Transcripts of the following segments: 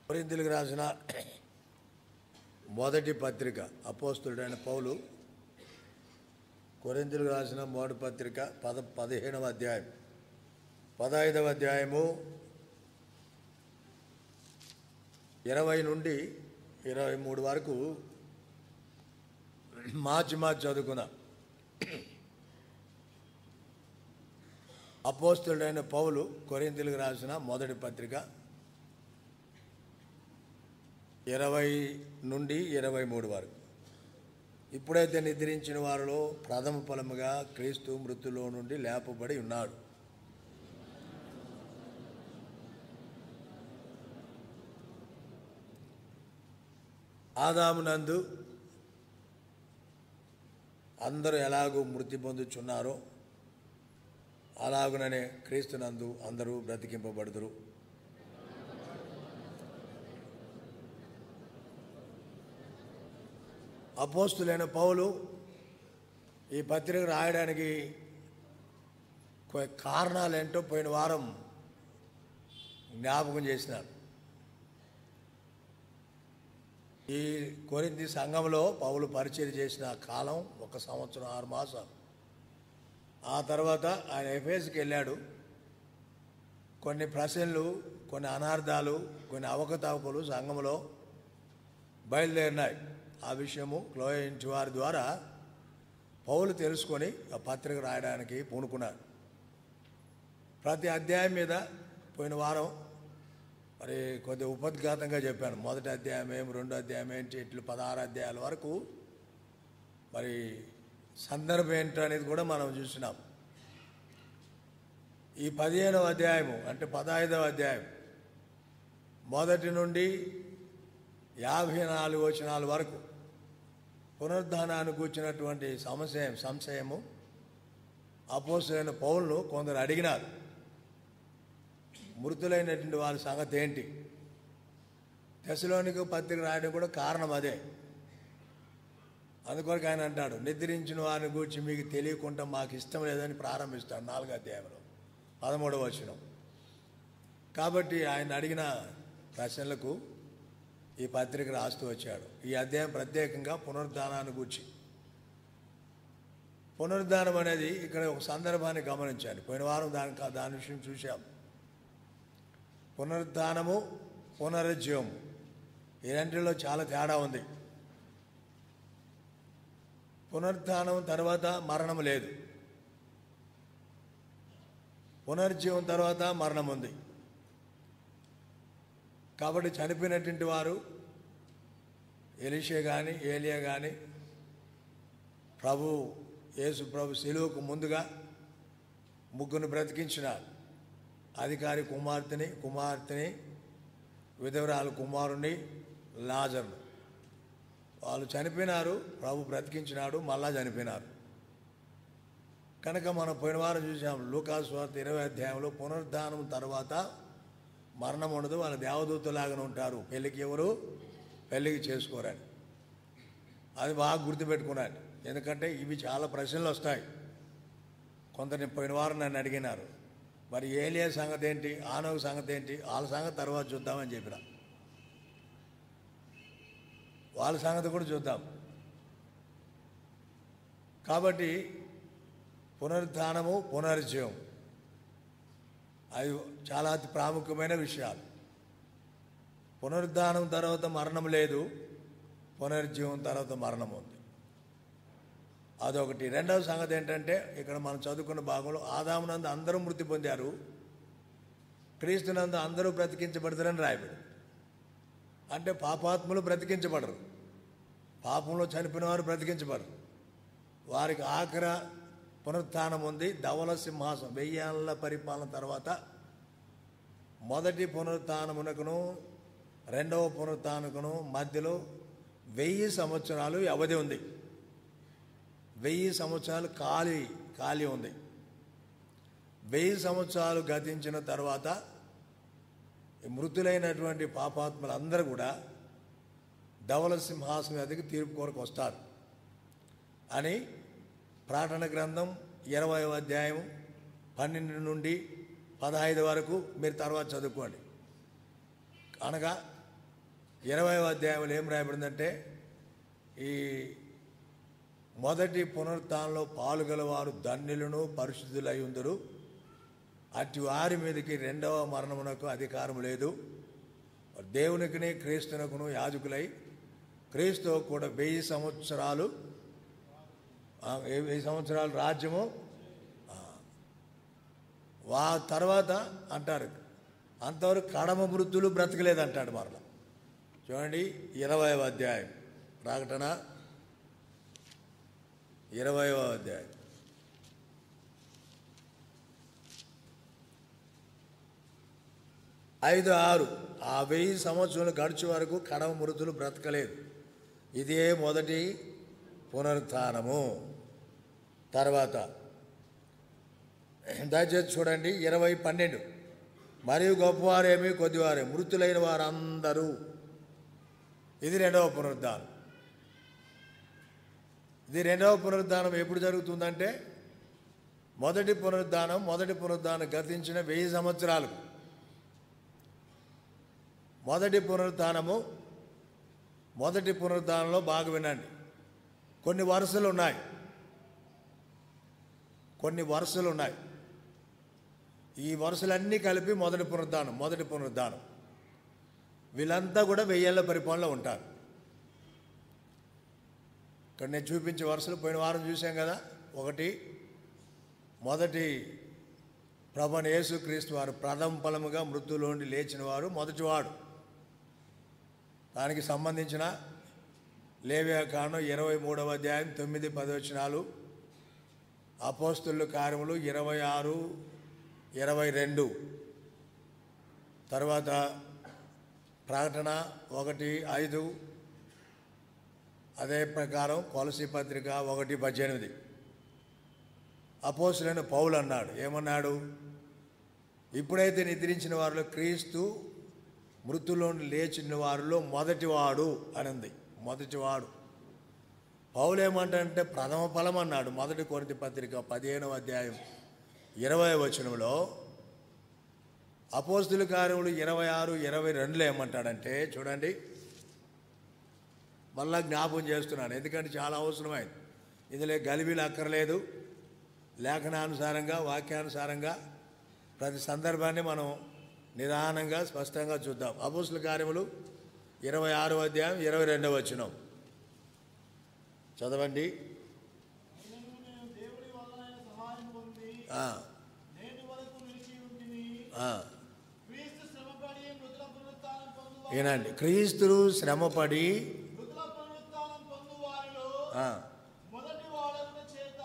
కొరింథీయులకు రాసిన మొదటి పత్రిక అపోస్తుడైన పౌలు కొరింథీయులకు రాసిన మొదటి పత్రిక పద పదిహేనవ అధ్యాయం పదహైదవ అధ్యాయము ఇరవై నుండి ఇరవై మూడు వరకు మార్చి మార్చి చదువుకుందాం అపోస్తుడైన పౌలు కొరింథీయులకు రాసిన మొదటి పత్రిక ఇరవై నుండి ఇరవై మూడు వరకు ఇప్పుడైతే నిద్రించిన వారిలో ప్రథమ ఫలముగా క్రీస్తు మృతులో నుండి లేపబడి ఉన్నాడు ఆదామునందు అందరూ ఎలాగూ మృతి పొందుచున్నారో అలాగుననే క్రీస్తునందు అందరూ బ్రతికింపబడుదురు అపోస్తులైన పౌలు ఈ పత్రిక రాయడానికి కొన్ని కారణాలు ఏంటో పోయిన వారం జ్ఞాపకం చేసినారు ఈ కొరింది సంఘంలో పౌలు పరిచయం చేసిన కాలం ఒక సంవత్సరం ఆరు మాసాలు ఆ తర్వాత ఆయన ఎఫేస్కి వెళ్ళాడు కొన్ని ప్రశ్నలు కొన్ని అనార్థాలు కొన్ని అవకతవకలు సంఘంలో బయలుదేరినాయి ఆ విషయము క్లోయించి వారి ద్వారా పౌలు తెలుసుకొని ఆ పత్రిక రాయడానికి పూనుకున్నారు ప్రతి అధ్యాయం మీద పోయిన వారం మరి కొద్దిగా ఉపద్ఘాతంగా చెప్పాను మొదటి అధ్యాయం ఏం రెండో అధ్యాయం ఏంటి ఇట్లు పదహారు అధ్యాయాల వరకు మరి సందర్భం ఏంటో అనేది కూడా మనం చూసినాం ఈ పదిహేనవ అధ్యాయము అంటే పదహైదవ అధ్యాయం మొదటి నుండి యాభై నాలుగు వచనాల వరకు పునరుద్ధానానికి వచ్చినటువంటి సంశయం సంశయము అపోసరైన పౌలను కొందరు అడిగినారు మృతులైనటువంటి వారి సంగతి ఏంటి దశలోనికి పత్రిక రాయడం కూడా కారణం అదే అందుకొరకు ఆయన అంటాడు నిద్రించిన వారిని గురించి మీకు తెలియకుండా మాకు ఇష్టం లేదని ప్రారంభిస్తాడు నాలుగో అధ్యాయంలో పదమూడవ వచనం కాబట్టి ఆయన అడిగిన ప్రశ్నలకు ఈ పత్రిక రాస్తూ వచ్చాడు ఈ అధ్యాయం ప్రత్యేకంగా పునరుద్ధానాన్ని గూర్చి పునరుద్ధానం అనేది ఇక్కడ ఒక సందర్భాన్ని గమనించాలి పోయిన వారం దాని దాని విషయం చూశాం పునరుద్ధానము పునరుజ్జీవము ఈ రెంటిలో చాలా తేడా ఉంది పునరుద్ధానం తర్వాత మరణం లేదు పునరుజ్జీవం తర్వాత మరణం ఉంది కాబట్టి చనిపోయినటువంటి వారు ఎలిషే కానీ ఏలియా కానీ ప్రభు యేసు ప్రభు శిలువకు ముందుగా ముగ్గురు బ్రతికించినారు అధికారి కుమార్తెని కుమార్తెని విధవరాలు కుమారుని లాజర్ను వాళ్ళు చనిపోయినారు ప్రభు బ్రతికించినాడు మళ్ళా చనిపోయినారు కనుక మనం పోయిన వారం చూసాం లూకాసు వార్త ఇరవై అధ్యాయంలో పునరుద్ధానం తర్వాత మరణం ఉండదు వాళ్ళ దేవదూతలాగానే ఉంటారు పెళ్ళికి ఎవరు పెళ్ళికి చేసుకోరని అది బాగా గుర్తుపెట్టుకున్నాను ఎందుకంటే ఇవి చాలా ప్రశ్నలు వస్తాయి కొందరిని పోయిన వారం నన్ను అడిగినారు మరి ఏలియా సంగతి ఏంటి ఆనవ సంగతి ఏంటి వాళ్ళ సంగతి తర్వాత చూద్దామని చెప్పిన వాళ్ళ సంగతి కూడా చూద్దాం కాబట్టి పునరుద్ధానము పునరుజ్జీవం అవి చాలా అతి ప్రాముఖ్యమైన విషయాలు పునరుద్ధానం తర్వాత మరణం లేదు పునరుజ్జీవం తర్వాత మరణం ఉంది అదొకటి రెండవ సంగతి ఏంటంటే ఇక్కడ మనం చదువుకున్న భాగంలో ఆదామునందు అందరూ మృతి పొందారు క్రీస్తునందు అందరూ బ్రతికించబడతారని రాయబడి అంటే పాపాత్ములు బ్రతికించబడరు పాపంలో చనిపోయిన వారు బ్రతికించబడరు వారికి ఆఖర పునరుత్థానం ఉంది ధవల సింహాసం వెయ్యేళ్ళ పరిపాలన తర్వాత మొదటి పునరుత్థానమునకును రెండవ పునరుత్థానకును మధ్యలో వెయ్యి సంవత్సరాలు వ్యవధి ఉంది వెయ్యి సంవత్సరాలు ఖాళీ ఖాళీ ఉంది వెయ్యి సంవత్సరాలు గతించిన తర్వాత ఈ మృతులైనటువంటి పాపాత్మలందరూ కూడా ధవల సింహాసనం ఎదిగి తీర్పు కొరకు వస్తారు అని ప్రార్థన గ్రంథం ఇరవై అధ్యాయం పన్నెండు నుండి పదహైదు వరకు మీరు తర్వాత చదువుకోండి అనగా ఇరవై అధ్యాయంలో ఏం రాయబడిందంటే ఈ మొదటి పునరుత్థానంలో పాల్గొలవారు ధన్యులను పరిశుద్ధులై ఉందరు అటు వారి మీదకి రెండవ మరణమునకు అధికారం లేదు దేవునికిని క్రీస్తునకును యాజకులై క్రీస్తు కూడా వెయ్యి సంవత్సరాలు ఆ, వెయ్యి సంవత్సరాలు రాజ్యము ఆ, వా తర్వాత అంటారు అంతవరకు కడమ మృతులు బ్రతకలేదు అంటాడు మరలా చూడండి ఇరవై అధ్యాయం ప్రకటన ఇరవైవ అధ్యాయం ఐదు ఆరు ఆ వెయ్యి సంవత్సరాలు గడిచే వరకు కడమ మృతులు బ్రతకలేదు ఇదే మొదటి పునరుత్థానము తర్వాత దయచేసి చూడండి ఇరవై పన్నెండు మరియు గొప్పవారేమి కొద్దివారే మృతులైన వారందరూ ఇది రెండవ పునరుద్ధానం ఇది రెండవ పునరుద్ధానం ఎప్పుడు జరుగుతుందంటే మొదటి పునరుద్ధానం మొదటి పునరుద్ధానం గతించిన వెయ్యి సంవత్సరాలు మొదటి పునరుద్ధానము మొదటి పునరుద్ధానంలో బాగా వినండి కొన్ని వరుసలు ఉన్నాయి కొన్ని వరుసలు ఉన్నాయి ఈ వరుసలన్నీ కలిపి మొదటి పునరుద్ధానం మొదటి పునరుద్ధానం వీళ్ళంతా కూడా వెయ్యేళ్ళ పరిపాలనలో ఉంటారు ఇక్కడ నేను చూపించే వరుసలు పోయిన వారం చూసాం కదా ఒకటి మొదటి ప్రభని యేసుక్రీస్తు వారు ప్రథమ ఫలముగా మృత్యులోండి లేచిన వారు మొదటివాడు దానికి సంబంధించిన లేవియా కాండం ఇరవై మూడవ అధ్యాయం తొమ్మిది పదవచనాలు అపోస్తుల కార్యములు ఇరవై ఆరు ఇరవై రెండు తర్వాత ప్రకటన ఒకటి ఐదు అదే ప్రకారం కొలసి పత్రిక ఒకటి పద్దెనిమిది అపోసులైన పౌలు అన్నాడు ఏమన్నాడు ఇప్పుడైతే నిద్రించిన వారిలో క్రీస్తు మృతుల్లో లేచిన వారిలో మొదటివాడు అని ఉంది మొదటివాడు పౌలు ఏమంటాడంటే ప్రథమ ఫలం అన్నాడు మొదటి కొరింథీ పత్రిక పదిహేనవ అధ్యాయం ఇరవై వచనంలో అపోస్తుల కార్యములు ఇరవై ఆరు ఇరవై రెండులో ఏమంటాడంటే చూడండి మళ్ళా జ్ఞాపకం చేస్తున్నాను ఎందుకంటే చాలా అవసరమైంది ఇందులో గలిబీలు అక్కర్లేదు లేఖనానుసారంగా వాక్యానుసారంగా ప్రతి సందర్భాన్ని మనం నిదానంగా స్పష్టంగా చూద్దాం అపోస్తుల కార్యములు ఇరవై ఆరో అధ్యాయం ఇరవై రెండవ వచనం చదవండి అయినను నేను దేవుని వలన సహాయం పొంది ఆ, నేటి వరకు నిలిచి ఉంటిని ఆ. క్రీస్తు శ్రమపడి మృతుల పునరుత్థానం పొందు వినండి క్రీస్తులు శ్రమపడి మృతుల పునరుత్థానం పొందు వారిలో ఆ, మొదటి వాడకుల చేత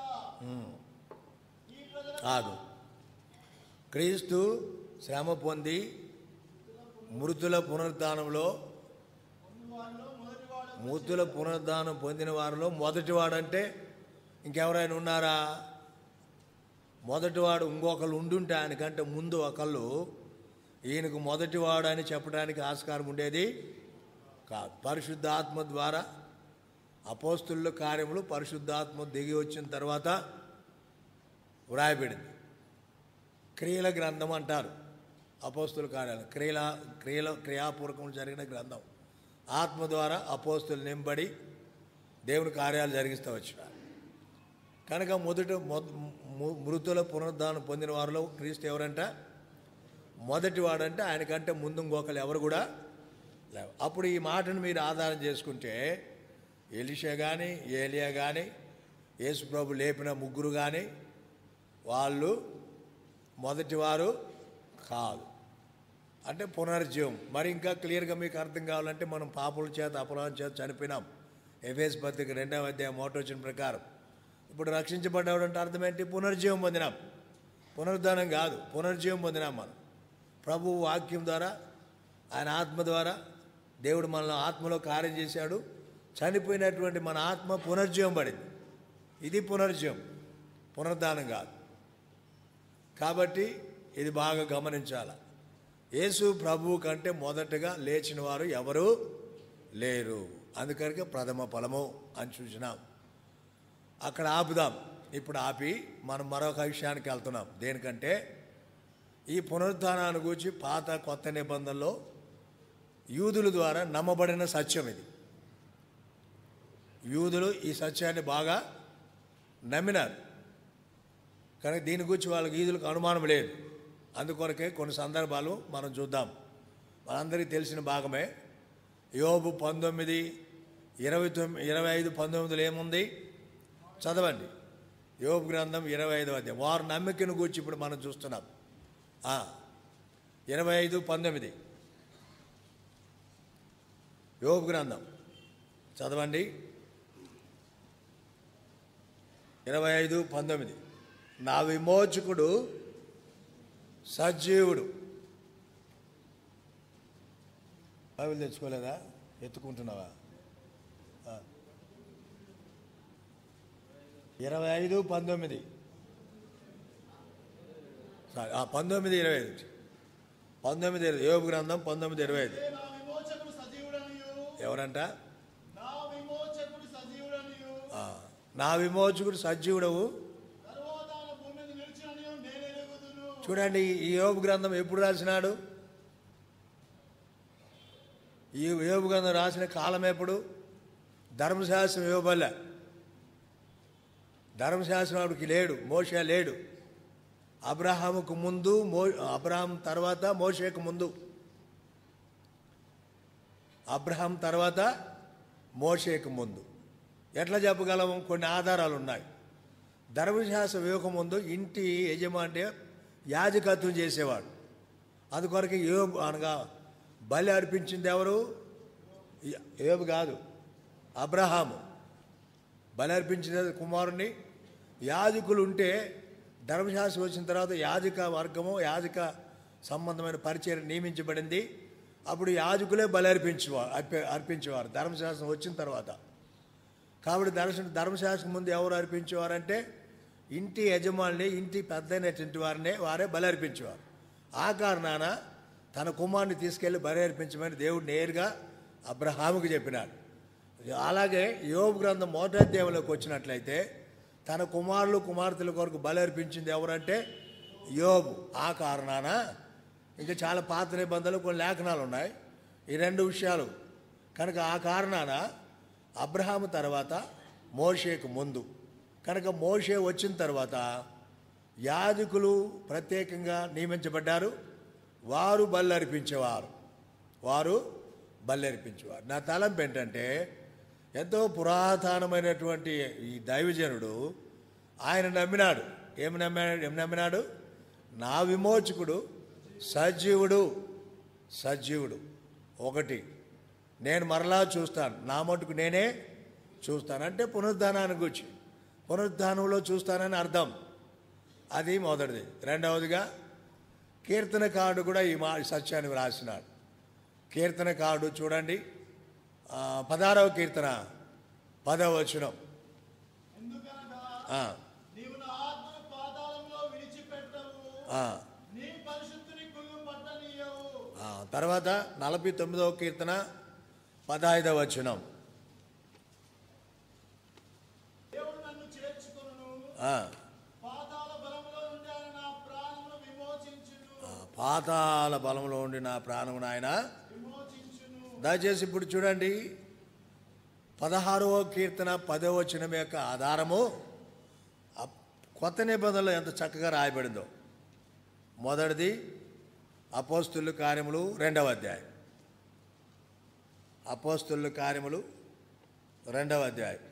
ఈ ప్రజల కాదు క్రీస్తు శ్రమ పొంది మృతుల పునరుద్ధానంలో వారిలో మొదటి వాడు మృతుల పునరుద్ధానం పొందిన వారిలో మొదటివాడంటే ఇంకెవరైనా ఉన్నారా మొదటివాడు ఇంకొకళ్ళు ఉండుంటే ఆయనకంటే ముందు ఒకళ్ళు ఈయనకు మొదటివాడు అని చెప్పడానికి ఆస్కారం ఉండేది కాదు పరిశుద్ధాత్మ ద్వారా అపోస్తుల కార్యములు పరిశుద్ధాత్మ దిగి వచ్చిన తర్వాత వ్రాయబడింది క్రియల గ్రంథం అంటారు అపోస్తుల కార్యాలు క్రియల క్రియల క్రియాపూర్వకం జరిగిన గ్రంథం ఆత్మ ద్వారా అపోస్తులు నింపడి దేవుని కార్యాలు జరిగిస్తూ వచ్చినారు కనుక మొదట మొద- ము- మృతుల పునరుద్ధానం పొందిన వారిలో క్రీస్తు ఎవరంట మొదటి వాడంటే ఆయనకంటే ముందు ఇంకొకరు ఎవరు కూడా లేవు అప్పుడు ఈ మాటను మీరు ఆధారం చేసుకుంటే ఎలిషా కానీ ఏలియా కానీ యేసుప్రభు లేపిన ముగ్గురు కానీ వాళ్ళు మొదటివారు కాదు అంటే పునర్జీవం మరి ఇంకా క్లియర్గా మీకు అర్థం కావాలంటే మనం పాపుల చేత అపరాధం చేత చనిపోయినాం ఎఫ్ఎస్ పత్రిక రెండవ అధ్యాయం మోట వచ్చిన ప్రకారం ఇప్పుడు రక్షించబడ్డాడు అంటే అర్థం ఏంటి పునర్జీవం పొందినాం పునరుద్ధానం కాదు పునర్జీవం పొందినాం మనం ప్రభు వాక్యం ద్వారా ఆయన ఆత్మ ద్వారా దేవుడు మనలో ఆత్మలో కార్యం చేశాడు చనిపోయినటువంటి మన ఆత్మ పునర్జీవం పడింది ఇది పునర్జీవం పునరుద్ధానం కాదు కాబట్టి ఇది బాగా గమనించాలి యేసు ప్రభువు కంటే మొదటగా లేచిన వారు ఎవరు లేరు అందుకనికే ప్రథమ ఫలము అని చూసినాం అక్కడ ఆపుదాం ఇప్పుడు ఆపి మనం మరొక విషయానికి వెళ్తున్నాం దేనికంటే ఈ పునరుద్ధానాన్ని గురించి పాత కొత్త నిబంధనలో యూదుల ద్వారా నమ్మబడిన సత్యం ఇది యూదులు ఈ సత్యాన్ని బాగా నమ్మినారు కనుక దీని గురించి వాళ్ళకి యూదులకు అనుమానం లేదు అందుకొరకే కొన్ని సందర్భాలు మనం చూద్దాం మనందరికీ తెలిసిన భాగమే యోబు పంతొమ్మిది ఇరవై తొమ్మిది ఇరవై ఐదు పంతొమ్మిదిలో ఏముంది చదవండి యోబు గ్రంథం ఇరవై ఐదు అధ్యాయం వారు నమ్మికను గురించి ఇప్పుడు మనం చూస్తున్నాం ఆ, ఇరవై ఐదు పంతొమ్మిది యోబు గ్రంథం చదవండి ఇరవై ఐదు పంతొమ్మిది నా విమోచకుడు సజీవుడు బైబిల్ తెచ్చుకోలేదా ఎత్తుకుంటున్నావా ఆ. ఇరవై ఐదు పంతొమ్మిది సారీ, ఆ, పంతొమ్మిది ఇరవై ఐదు పంతొమ్మిది ఇరవై యోగు గ్రంథం పంతొమ్మిది ఇరవై ఐదు ఏ నా విమోచకుడు సజీవుడనియు ఎవరంట నా విమోచకుడు సజీవుడనియు ఆ, నా విమోచకుడు సజీవుడవు తరువాత ఆయన భూమి మీద నిలిచిననియు నేను ఎరుగుదును చూడండి ఈ యోబు గ్రంథం ఎప్పుడు రాసినాడు ఈ యోబు గ్రంథం రాసిన కాలం ఎప్పుడు ధర్మశాస్త్రం ఇవ్వబల్ల ధర్మశాస్త్రం ఆవిడకి లేడు మోషే లేడు అబ్రహాముకు ముందు మో అబ్రహాం తర్వాత మోషేకు ముందు అబ్రహాం తర్వాత మోషేకు ముందు ఎట్లా చెప్పగలము కొన్ని ఆధారాలు ఉన్నాయి ధర్మశాస్త్రం ఇవ్వకముందు ఇంటి యజమాని యాజకత్వం చేసేవాడు అందుకొరకు యోబు అనగా బలి అర్పించింది ఎవరు యోబు కాదు అబ్రహాము బలి అర్పించిన కుమారుని యాజకులు ఉంటే ధర్మశాస్త్రం వచ్చిన తర్వాత యాజక వర్గము యాజక సంబంధమైన పరిచయం నియమించబడింది అప్పుడు యాజకులే బలి అర్పించేవారు అర్పి- అర్పించేవారు ధర్మశాస్త్రం వచ్చిన తర్వాత కాబట్టి దర్శన ధర్మశాస్త్రం ముందు ఎవరు అర్పించేవారంటే ఇంటి యజమాని ఇంటి పెద్దైనటువంటి వారినే వారే బలి అర్పించేవారు ఆ కారణాన తన కుమారుని తీసుకెళ్లి బలి అర్పించమని దేవుడు నేరుగా అబ్రహాముకి చెప్పినాడు అలాగే యోబు గ్రంథం మొదటి అధ్యాయంలోకి వచ్చినట్లయితే తన కుమారులు కుమార్తెల కొరకు బలి అర్పించింది ఎవరంటే యోబు ఆ కారణాన ఇంకా చాలా పాత నిబంధనలు కొన్ని లేఖనాలు ఉన్నాయి ఈ రెండు విషయాలు కనుక ఆ కారణాన అబ్రహాము తర్వాత మోషేకు ముందు కనుక మోషే వచ్చిన తర్వాత యాజకులు ప్రత్యేకంగా నియమించబడ్డారు వారు బల్లర్పించేవారు వారు బల్లర్పించేవారు నా తలంపు ఏంటంటే ఎంతో పురాతనమైనటువంటి ఈ దైవజనుడు ఆయన నమ్మినాడు ఏమి నమ్మాడు ఏమి నమ్మినాడు నా విమోచకుడు సజీవుడు సజీవుడు ఒకటి నేను మరలా చూస్తాను నా మటుకు నేనే చూస్తాను అంటే పునరుద్ధానాన్ని గురించి పునరుద్ధానంలో చూస్తానని అర్థం అది మొదటిది రెండవదిగా కీర్తనకారుడు కూడా ఈ మా ఈ సత్యాన్ని వ్రాసినాడు కీర్తనకారుడు చూడండి ఆ, పదారవ కీర్తన పదవ వచనం ఎందుకనగా ఆ, నీవు నా ఆత్మను పాతాళంలో విడిచిపెట్టవు ఆ, నీ పరిశుద్ధిని కుళ్ళు పట్టనీయవు ఆ. తర్వాత నలభై తొమ్మిదవ కీర్తన పదహైదవ వచనం దేవుడు నన్ను చేర్చుకొనును ఆ, పాతాళ బలములో నుండి ఆయన నా ప్రాణమును విమోచించును ఆ, పాతాళ బలంలో ఉండి నా ప్రాణమును ఆయన విమోచించును దయచేసి ఇప్పుడు చూడండి పదహారవ కీర్తన పదవ వచనం యొక్క ఆధారము ఆ కొత్త నిబంధనలో ఎంత చక్కగా రాయబడిందో మొదటిది అపోస్తుల కార్యములు రెండవ అధ్యాయం అపోస్తుల కార్యములు రెండవ అధ్యాయం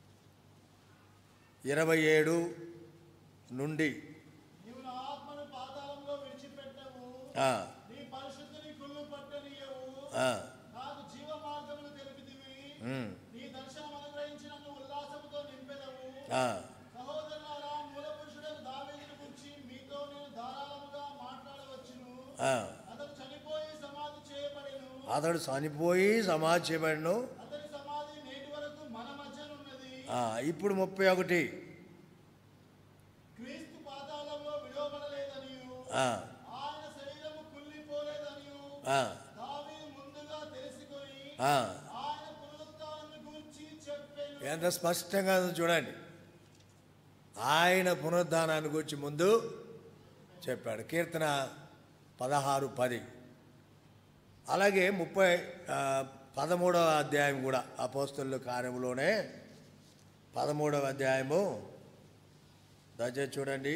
ఇరవై ఏడు నుండి నీవు నా ఆత్మను పాతాళంలో విడిచిపెట్టవు ఆ, నీ పరిశుద్ధిని కుళ్ళు పట్టనీయవు ఆ, నాకు జీవ మార్గములు తెలిపితివి ఉమ్, నీ దర్శనం అనుగ్రహించి నన్ను ఉల్లాసముతో నింపెదవు ఆ, సహోదరులారా మూల పురుషుడైన దావీదుని గురించి మీతో నేను ధారాళముగా మాట్లాడవచ్చును ఆ. అతడు చనిపోయి సమాధి చేయబడెను అతడు చనిపోయి సమాధి చేయబడిను అతని సమాధి నేటి వరకు మన మధ్యనున్నది ఆ, ఇప్పుడు ముప్పై ఒకటి క్రీస్తు పాతాళంలో విడవబడలేదనియు ఆ, ఆయన శరీరము కుళ్ళిపోలేదనియు ఆ, దావీదు ముందుగా తెలుసుకొని ఆ. ఆయన పునరుత్థానాన్ని గురించి చెప్పెను ఎంత స్పష్టంగా ఉందో చూడండి ఆయన పునరుద్ధానాన్ని గురించి ముందు చెప్పాడు కీర్తన పదహారు పది అలాగే ముప్పై ఆ, పదమూడవ అధ్యాయం కూడా అపోస్తుల కార్యములోనే పదమూడవ అధ్యాయము దయచేసి చూడండి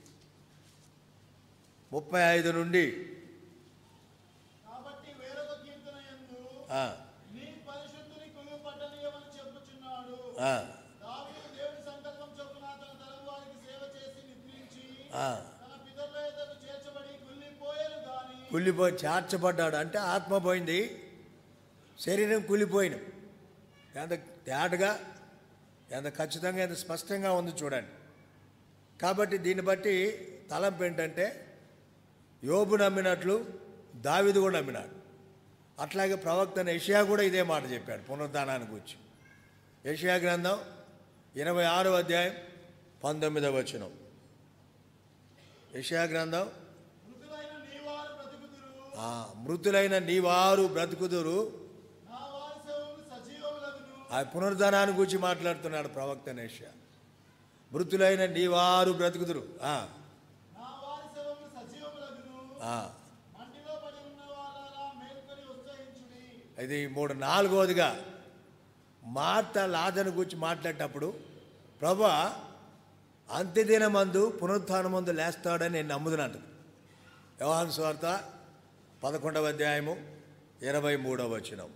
ముప్పై ఐదు నుండి కాబట్టి వేరొక కీర్తన యందు ఆ, నీ పరిశుద్ధుని కుళ్ళు పట్టనీయమని చెప్పుచున్నాడు ఆ, దావీదు దేవుని సంకల్పం చొప్పున తన తరం వారికి సేవ చేసి నిద్రించి ఆ. తన పితరుల ఎదురు చేర్చబడి కుళ్ళిపోయాను గాని కుళ్ళిపోయి చేర్చబడ్డాడు అంటే ఆత్మ పోయింది శరీరం కూలిపోయిన ఎంత తేటగా ఎంత ఖచ్చితంగా ఎంత స్పష్టంగా ఉంది చూడండి కాబట్టి దీన్ని బట్టి తలంపు ఏంటంటే యోబు నమ్మినట్లు దావిదు కూడా నమ్మినాడు అట్లాగే ప్రవక్త యషియా కూడా ఇదే మాట చెప్పాడు పునరుద్ధానానికి గురించి యషియా గ్రంథం ఇరవై ఆరో అధ్యాయం పంతొమ్మిదవ వచనం యషియా గ్రంథం మృతులైన నీ వారు బ్రతుకుదురు ఆ, మృతులైన నీవారు బ్రతుకుదురు నా వారి సేవలు సజీవములగును ఆ పునరుద్ధానాన్ని గురించి మాట్లాడుతున్నాడు ప్రవక్త నేష మృతులైన నీవారు బ్రతుకుదురు ఆ, నా వారి సేవలు సజీవములగును ఆ. మంటిలో పడి ఉన్న వాళ్ళ మేల్కొని ఉత్సహించుడి ఇది మూడు నాలుగవదిగా మార్త లాజను గురించి మాట్లాడేటప్పుడు ప్రభా అంత్యదినమందు పునరుత్థానమందు లేస్తాడని నేను నమ్ముతున్నాను వ్యవహాన్ స్వార్త పదకొండవ అధ్యాయము ఇరవై మూడవ వచనం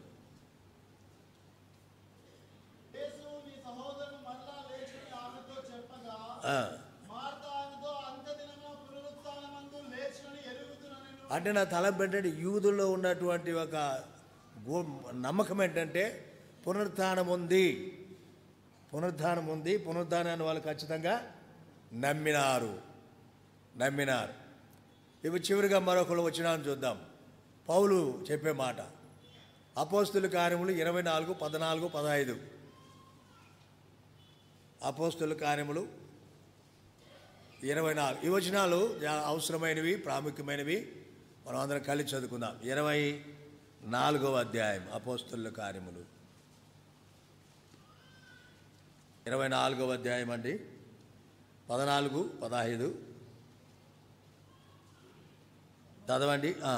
యేసు నీ సహోదరుడు మరలా లేచుని ఆమెతో చెప్పగా ఆ. మార్త ఆమెతో అంత్యదినమున పునరుత్థానమందు లేచునని ఎరుగుతునని అంటే నా తలంపు ఏంటంటే యూదుల్లో ఉన్నటువంటి ఒక గో నమ్మకం ఏంటంటే పునరుత్థానం ఉంది పునరుద్ధానం ఉంది పునరుద్ధానాన్ని వాళ్ళు ఖచ్చితంగా నమ్మినారు నమ్మినారు ఇప్పుడు చివరిగా మరొకరు వచ్చినాన్ని చూద్దాం పౌలు చెప్పే మాట అపోస్తుల కార్యములు ఇరవై నాలుగు పద్నాలుగు పదహైదు అపోస్తుల కార్యములు ఇరవై నాలుగు ఈ వచనాలు జా- అవసరమైనవి ప్రాముఖ్యమైనవి మనం అందరం కలిసి చదువుకుందాం ఇరవై నాలుగవ అధ్యాయం అపోస్తుల కార్యములు ఇరవై నాలుగవ అధ్యాయం అండి పద్నాలుగు పదహైదు చదవండి ఆ.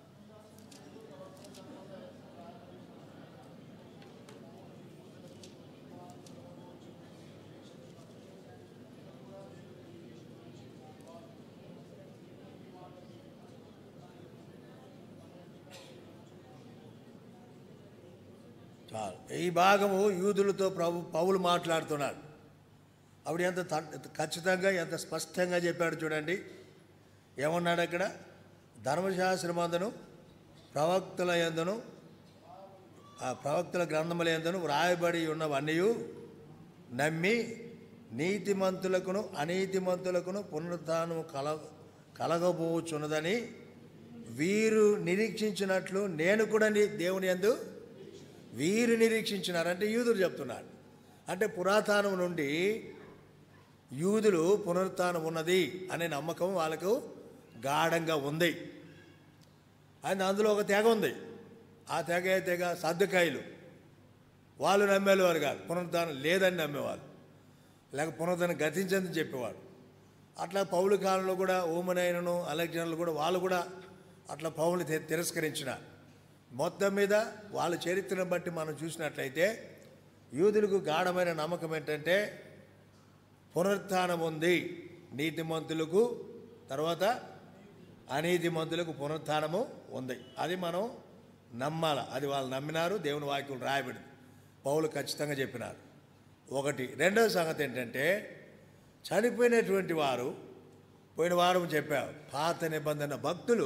చాలు ఈ భాగము యూదులతో ప్రభు పౌలు మాట్లాడుతున్నాడు అప్పుడు ఎంత త- ఖచ్చితంగా ఎంత స్పష్టంగా చెప్పాడు చూడండి ఏమన్నాడు అక్కడ ధర్మశాస్త్రమందును ప్రవక్తల ఎందును ఆ ప్రవక్తల గ్రంథముల ఎందును వ్రాయబడి ఉన్నవన్నీ నమ్మి నీతిమంతులకును అనీతిమంతులకును పునరుద్ధానము కల కలగబోచున్నదని వీరు నిరీక్షించినట్లు నేను కూడా నీ దేవుని యందు వీరు నిరీక్షించినారు అంటే యూదులు చెప్తున్నాడు అంటే పురాతనం నుండి యూదులు పునరుత్థానం ఉన్నది అనే నమ్మకం వాళ్ళకు గాఢంగా ఉంది అండ్ అందులో ఒక తెగ ఉంది ఆ తెగ ఏ తెగ సర్దుకాయలు వాళ్ళు నమ్మేవారు కాదు పునరుద్ధానం లేదని నమ్మేవాళ్ళు లేక పునరుద్ధానం గతించదని చెప్పేవాడు అట్లా పౌలు కాలంలో కూడా ఓమనైనను అలెగ్జాండర్లు కూడా వాళ్ళు కూడా అట్లా పౌలు తి- తిరస్కరించిన మొత్తం మీద వాళ్ళ చరిత్రను బట్టి మనం చూసినట్లయితే యూదులకు గాఢమైన నమ్మకం ఏంటంటే పునరుత్థానం ఉంది నీతిమంతులకు తర్వాత అనీతిమంతులకు పునరుత్థానము ఉంది అది మనం నమ్మాల అది వాళ్ళు నమ్మినారు దేవుని వాక్యం రాయబడింది పౌలు ఖచ్చితంగా చెప్పినారు ఒకటి రెండవ సంగతి ఏంటంటే చనిపోయినటువంటి వారు పోయిన వారం చెప్పావు పాత నిబంధన భక్తులు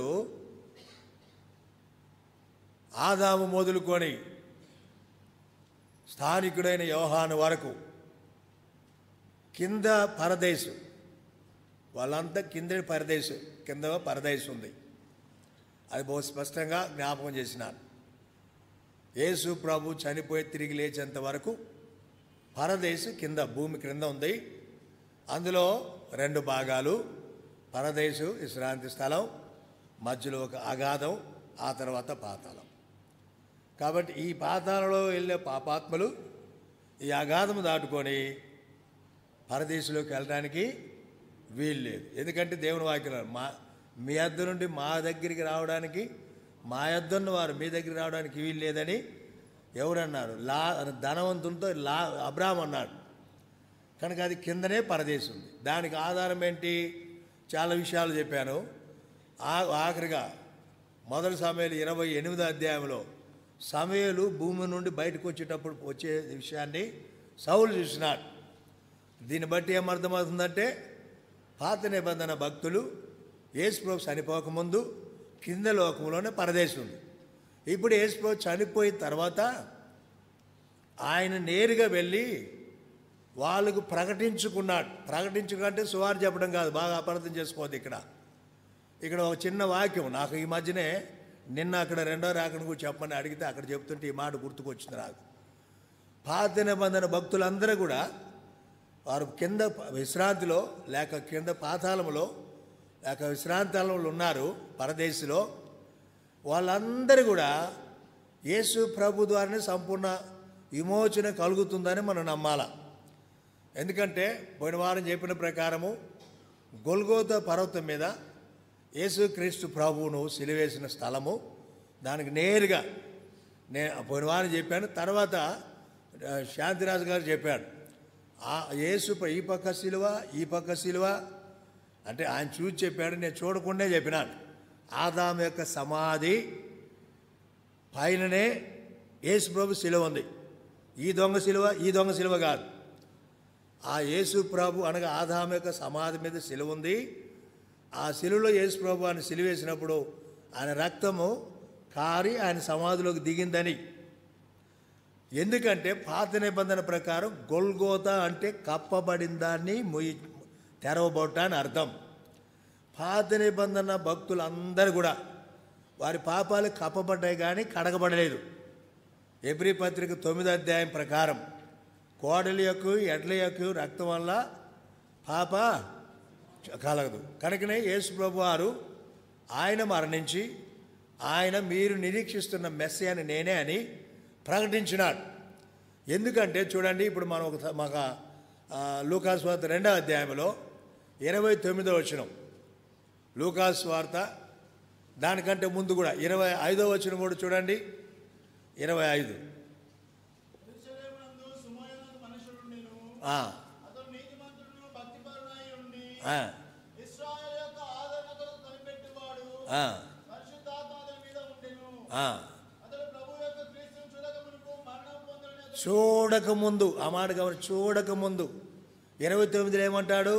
ఆదాము మొదలుకొని స్థానికుడైన యోహాను వరకు కింద పరదేశు వాళ్ళంతా కింద పరదేశు కింద పరదేశు ఉంది అది బహు స్పష్టంగా జ్ఞాపకం చేసినారు యేసు ప్రభు చనిపోయి తిరిగి లేచేంత వరకు పరదేశు కింద భూమి క్రింద ఉంది అందులో రెండు భాగాలు పరదేశు విశ్రాంతి స్థలం మధ్యలో ఒక అగాధం ఆ తర్వాత పాతాళం కాబట్టి ఈ పాతాళంలో వెళ్ళే పాపాత్మలు ఈ అగాధము దాటుకొని పరదేశంలోకి వెళ్ళడానికి వీలు లేదు ఎందుకంటే దేవుని వాక్యం మా మీ అద్ద నుండి మా దగ్గరికి రావడానికి మా యొద్దన్న వారు మీ దగ్గర రావడానికి వీలు లేదని ఎవరన్నారు లా ధనవంతులతో లా అబ్రాహం అన్నాడు కనుక అది కిందనే పరదేశం ఉంది దానికి ఆధారం ఏంటి చాలా విషయాలు చెప్పాను ఆ ఆఖరిగా మొదటి సమయాలు ఇరవై ఎనిమిదో అధ్యాయంలో సమయలు భూమి నుండి బయటకు వచ్చేటప్పుడు వచ్చే విషయాన్ని సౌలు చూసినాడు దీన్ని బట్టి ఏమర్థమవుతుందంటే పాత నిబంధన భక్తులు యేసుప్రభు చనిపోకముందు కింద లోకంలోనే పరదేశం ఉంది ఇప్పుడు యేసుప్రభు చనిపోయిన తర్వాత ఆయన నేరుగా వెళ్ళి వాళ్ళకు ప్రకటించుకున్నాడు ప్రకటించుకుంటే సువారు చెప్పడం కాదు బాగా అపార్థం చేసుకోవద్దు ఇక్కడ ఇక్కడ ఒక చిన్న వాక్యం నాకు ఈ మధ్యనే నిన్న అక్కడ రెండో రాకడ గురించి చెప్పమని అడిగితే అక్కడ చెప్తుంటే ఈ మాట గుర్తుకొచ్చింది నాకు పాత నిబంధన భక్తులందరూ కూడా వారు కింద విశ్రాంతిలో లేక కింద పాతాళంలో లేక విశ్రాంతాలంలో ఉన్నారు పరదేశిలో వాళ్ళందరూ కూడా యేసు ప్రభు ద్వారానే సంపూర్ణ విమోచన కలుగుతుందని మనం నమ్మాల ఎందుకంటే పోయిన వారం చెప్పిన ప్రకారము గొల్గోత పర్వతం మీద యేసుక్రీస్తు ప్రభువును సిలివేసిన స్థలము దానికి నేరుగా నేను పోయిన వారం చెప్పాను తర్వాత ఆ, శాంతిరాజు గారు చెప్పాడు ఆ యేసు ప- ఈ పక్క సిలువ ఈ పక్క సిలువ అంటే ఆయన చూసి చెప్పాడు నేను చూడకుండా చెప్పినాను ఆదాం యొక్క సమాధి పైననే యేసు ప్రభు సిలువ ఉంది ఈ దొంగ సిలువ ఈ దొంగ సిలువ కాదు ఆ యేసు ప్రభు అనగా ఆదాం యొక్క సమాధి మీద సిలువ ఉంది ఆ సిలువలో యేసు ప్రభు ఆయన సిలువేసినప్పుడు ఆయన రక్తము కారి ఆయన సమాధిలోకి దిగిందని ఎందుకంటే పాత నిబంధన ప్రకారం గొల్గోత అంటే కప్పబడిన దాన్ని మొయ్యి తెరవబోట అని అర్థం పాత నిబంధన భక్తులందరూ కూడా వారి పాపాలు కప్పబడ్డాయి కానీ కడగబడలేదు ఎబ్రి పత్రిక తొమ్మిదో అధ్యాయం ప్రకారం కోడలి యొక్క ఎడ్ల యొక్క రక్తం వల్ల పాప కలగదు కనుకనే యేసు ప్రభు వారు ఆయన మరణించి ఆయన మీరు నిరీక్షిస్తున్న మెస్సే అని నేనే అని ప్రకటించినాడు ఎందుకంటే చూడండి ఇప్పుడు మనం ఒక మాకు లూకాస్ వార్త రెండవ అధ్యాయంలో ఇరవై తొమ్మిదో వచనం లూకాస్ వార్త దానికంటే ముందు కూడా ఇరవై ఐదో వచనం కూడా చూడండి ఇరవై ఐదు యెరూషలేమునందు సుమోయనకు మనుషుడుండెను. ఆ, అతడు నీతిమంతుడును భక్తిపరుడై ఉండి ఆ, ఇశ్రాయేలు యొక్క ఆదరణ కొరకు కనిపెట్టువాడు ఆ, పరిశుద్ధాత్మ అతని మీద ఉండెను ఆ. అతడు ప్రభు యొక్క క్రీస్తును చూడక మునుపు మరణం పొందడని అతడు చూడకముందు ఆ మాట గమని చూడకముందు ఇరవై తొమ్మిదిలో ఏమంటాడు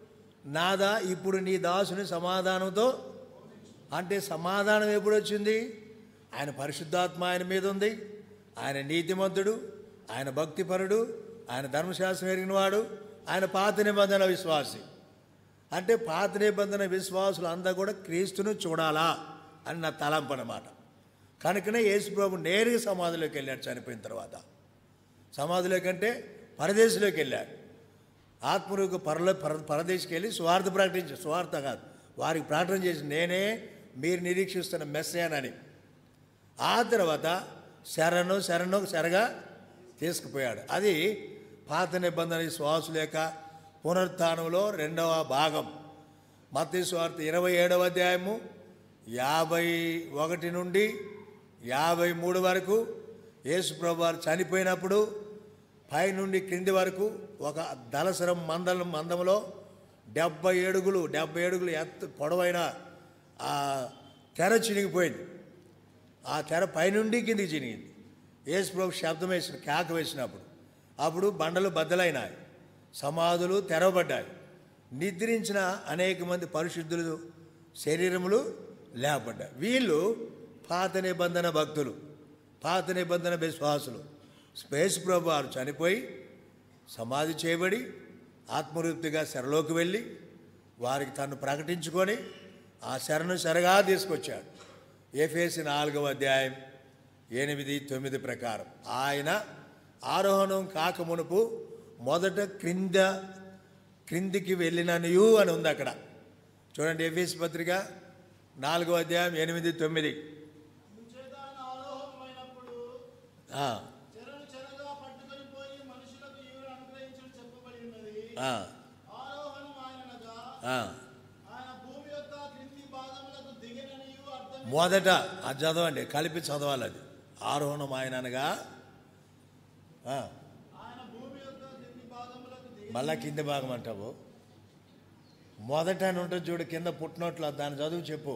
నాదా ఇప్పుడు నీ దాసుని సమాధానంతో అంటే సమాధానం ఎప్పుడు వచ్చింది ఆయన పరిశుద్ధాత్మ ఆయన మీద ఉంది ఆయన నీతిమంతుడు ఆయన భక్తిపరుడు ఆయన ధర్మశాస్త్రం ఎరిగినవాడు ఆయన పాత నిబంధన విశ్వాసి అంటే పాత నిబంధన విశ్వాసులు అంతా కూడా క్రీస్తును చూడాలా అని నా తలంపు అన్నమాట కనుకనే యేసుప్రభు నేరుగా సమాధిలోకి వెళ్ళాడు చనిపోయిన తర్వాత సమాధిలోకి అంటే పరదేశంలోకి వెళ్ళాడు ఆత్మరూప పరల పర పరదేశికి వెళ్ళి స్వార్థ ప్రకటించి స్వార్థ కాదు వారికి ప్రకటన చేసి నేనే మీరు నిరీక్షిస్తున్న మెస్సేనని ఆ తర్వాత శరణు శరణు శరగా తీసుకుపోయాడు అది పాత నిబంధన శ్వాసుల యొక్క పునరుత్థానంలో రెండవ భాగం మత్తయి స్వార్థ ఇరవై ఏడవ అధ్యాయము యాభై ఒకటి నుండి యాభై మూడు వరకు యేసుప్రభు వారు చనిపోయినప్పుడు పై నుండి క్రింది వరకు ఒక దళసరం మందలం మందంలో డెబ్బై ఏడుగులు డెబ్బై ఏడుగులు ఎత్తు పొడవైన ఆ తెర చినిగిపోయింది ఆ తెర పైనుండి కిందికి చినిగింది యేసుప్రభు శబ్దం వేసిన కేక వేసినప్పుడు అప్పుడు బండలు బద్దలైనాయి సమాధులు తెరవబడ్డాయి నిద్రించిన అనేక మంది పరిశుద్ధులు శరీరములు లేపడ్డాయి వీళ్ళు పాత నిబంధన భక్తులు పాత నిబంధన విశ్వాసులు స్పేస్ ప్రభు వారు చనిపోయి సమాధి చేయబడి ఆత్మరూప్తిగా శరలోకి వెళ్ళి వారికి తను ప్రకటించుకొని ఆ శరణు శరగా తీసుకొచ్చాడు ఎఫేసి నాలుగవ అధ్యాయం ఎనిమిది తొమ్మిది ప్రకారం ఆయన ఆరోహణం కాకమునుపు మొదట క్రింద క్రిందికి వెళ్ళిననియు అని ఉంది అక్కడ చూడండి ఎఫేసి పత్రిక నాలుగవ అధ్యాయం ఎనిమిది తొమ్మిది చేత ఆయన ఆరోహణమైనప్పుడు ఆ, చెరను చెరగా పట్టుకొని పోయి మనుషులకు ఈవులు అనుగ్రహించడం చెప్పబడి ఉన్నది ఆ, ఆరోహణం ఆయనగా ఆ. ఆయన భూమి యొక్క క్రింది భాగములకు దిగిననియు అర్థం మొదట అది చదవండి కలిపి చదవాలి అది ఆరోహణం ఆయన అనగా ఆ, ఆయన భూమి యొక్క కింది భాగములకు దిగి మళ్ళా కింద భాగం అంటావు మొదట అని ఉంటుంది చూడు కింద పుట్టినట్లు దాని చదువు చెప్పు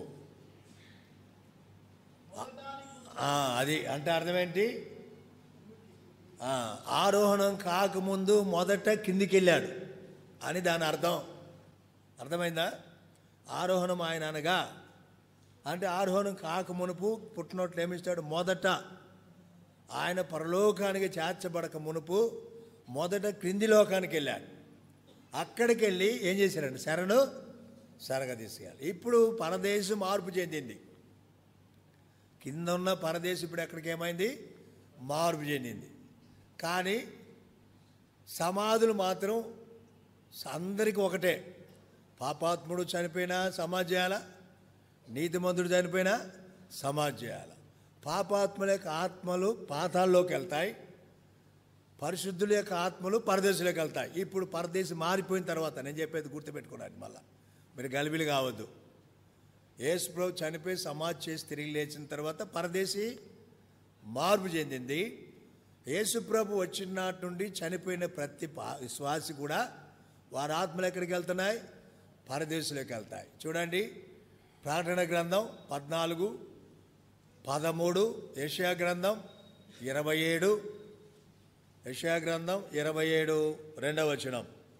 ఆ, అది అంటే అర్థమేంటి ఆ, ఆరోహణం కాకముందు మొదట కిందికి వెళ్ళాడు అని దాని అర్థం అర్థమైందా ఆరోహణం ఆయన అనగా అంటే ఆరోహణం కాకమునుపు పుట్టినట్లు ఏమిస్తాడు మొదట ఆయన పరలోకానికి చేర్చబడక మునుపు మొదట క్రింది లోకానికి వెళ్ళాడు అక్కడికి వెళ్ళి ఏం చేశారండి శరణు సరగ తీసుకెళ్ళాలి ఇప్పుడు పరదేశం మార్పు చెందింది కింద ఉన్న పరదేశం ఇప్పుడు ఎక్కడికి ఏమైంది మార్పు చెందింది కానీ సమాధులు మాత్రం అందరికీ ఒకటే పాపాత్ముడు చనిపోయినా సమాజ్ చేయాలా నీతిమంతుడు చనిపోయినా సమాజ్ చేయాలి పాపాత్ముల యొక్క ఆత్మలు పాతాల్లోకి వెళ్తాయి పరిశుద్ధుల యొక్క ఆత్మలు పరదేశంలోకి వెళ్తాయి ఇప్పుడు పరదేశం మారిపోయిన తర్వాత నేను చెప్పేది గుర్తుపెట్టుకోండి మళ్ళా మీరు గలిబిలి కావద్దు యేసుప్రభు చనిపోయి సమాజ్ చేసి తిరిగి లేచిన తర్వాత పరదేశి మార్పు చెందింది యేసుప్రభు వచ్చిన నాటి నుండి చనిపోయిన ప్రతి పా- విశ్వాసి కూడా వారి ఆత్మలు ఎక్కడికి వెళ్తున్నాయి పరదేశంలోకి వెళ్తాయి చూడండి ప్రకటన గ్రంథం పద్నాలుగు పదమూడు యెషయా గ్రంథం ఇరవై ఏడు యెషయా గ్రంథం ఇరవై ఏడు రెండవ వచనం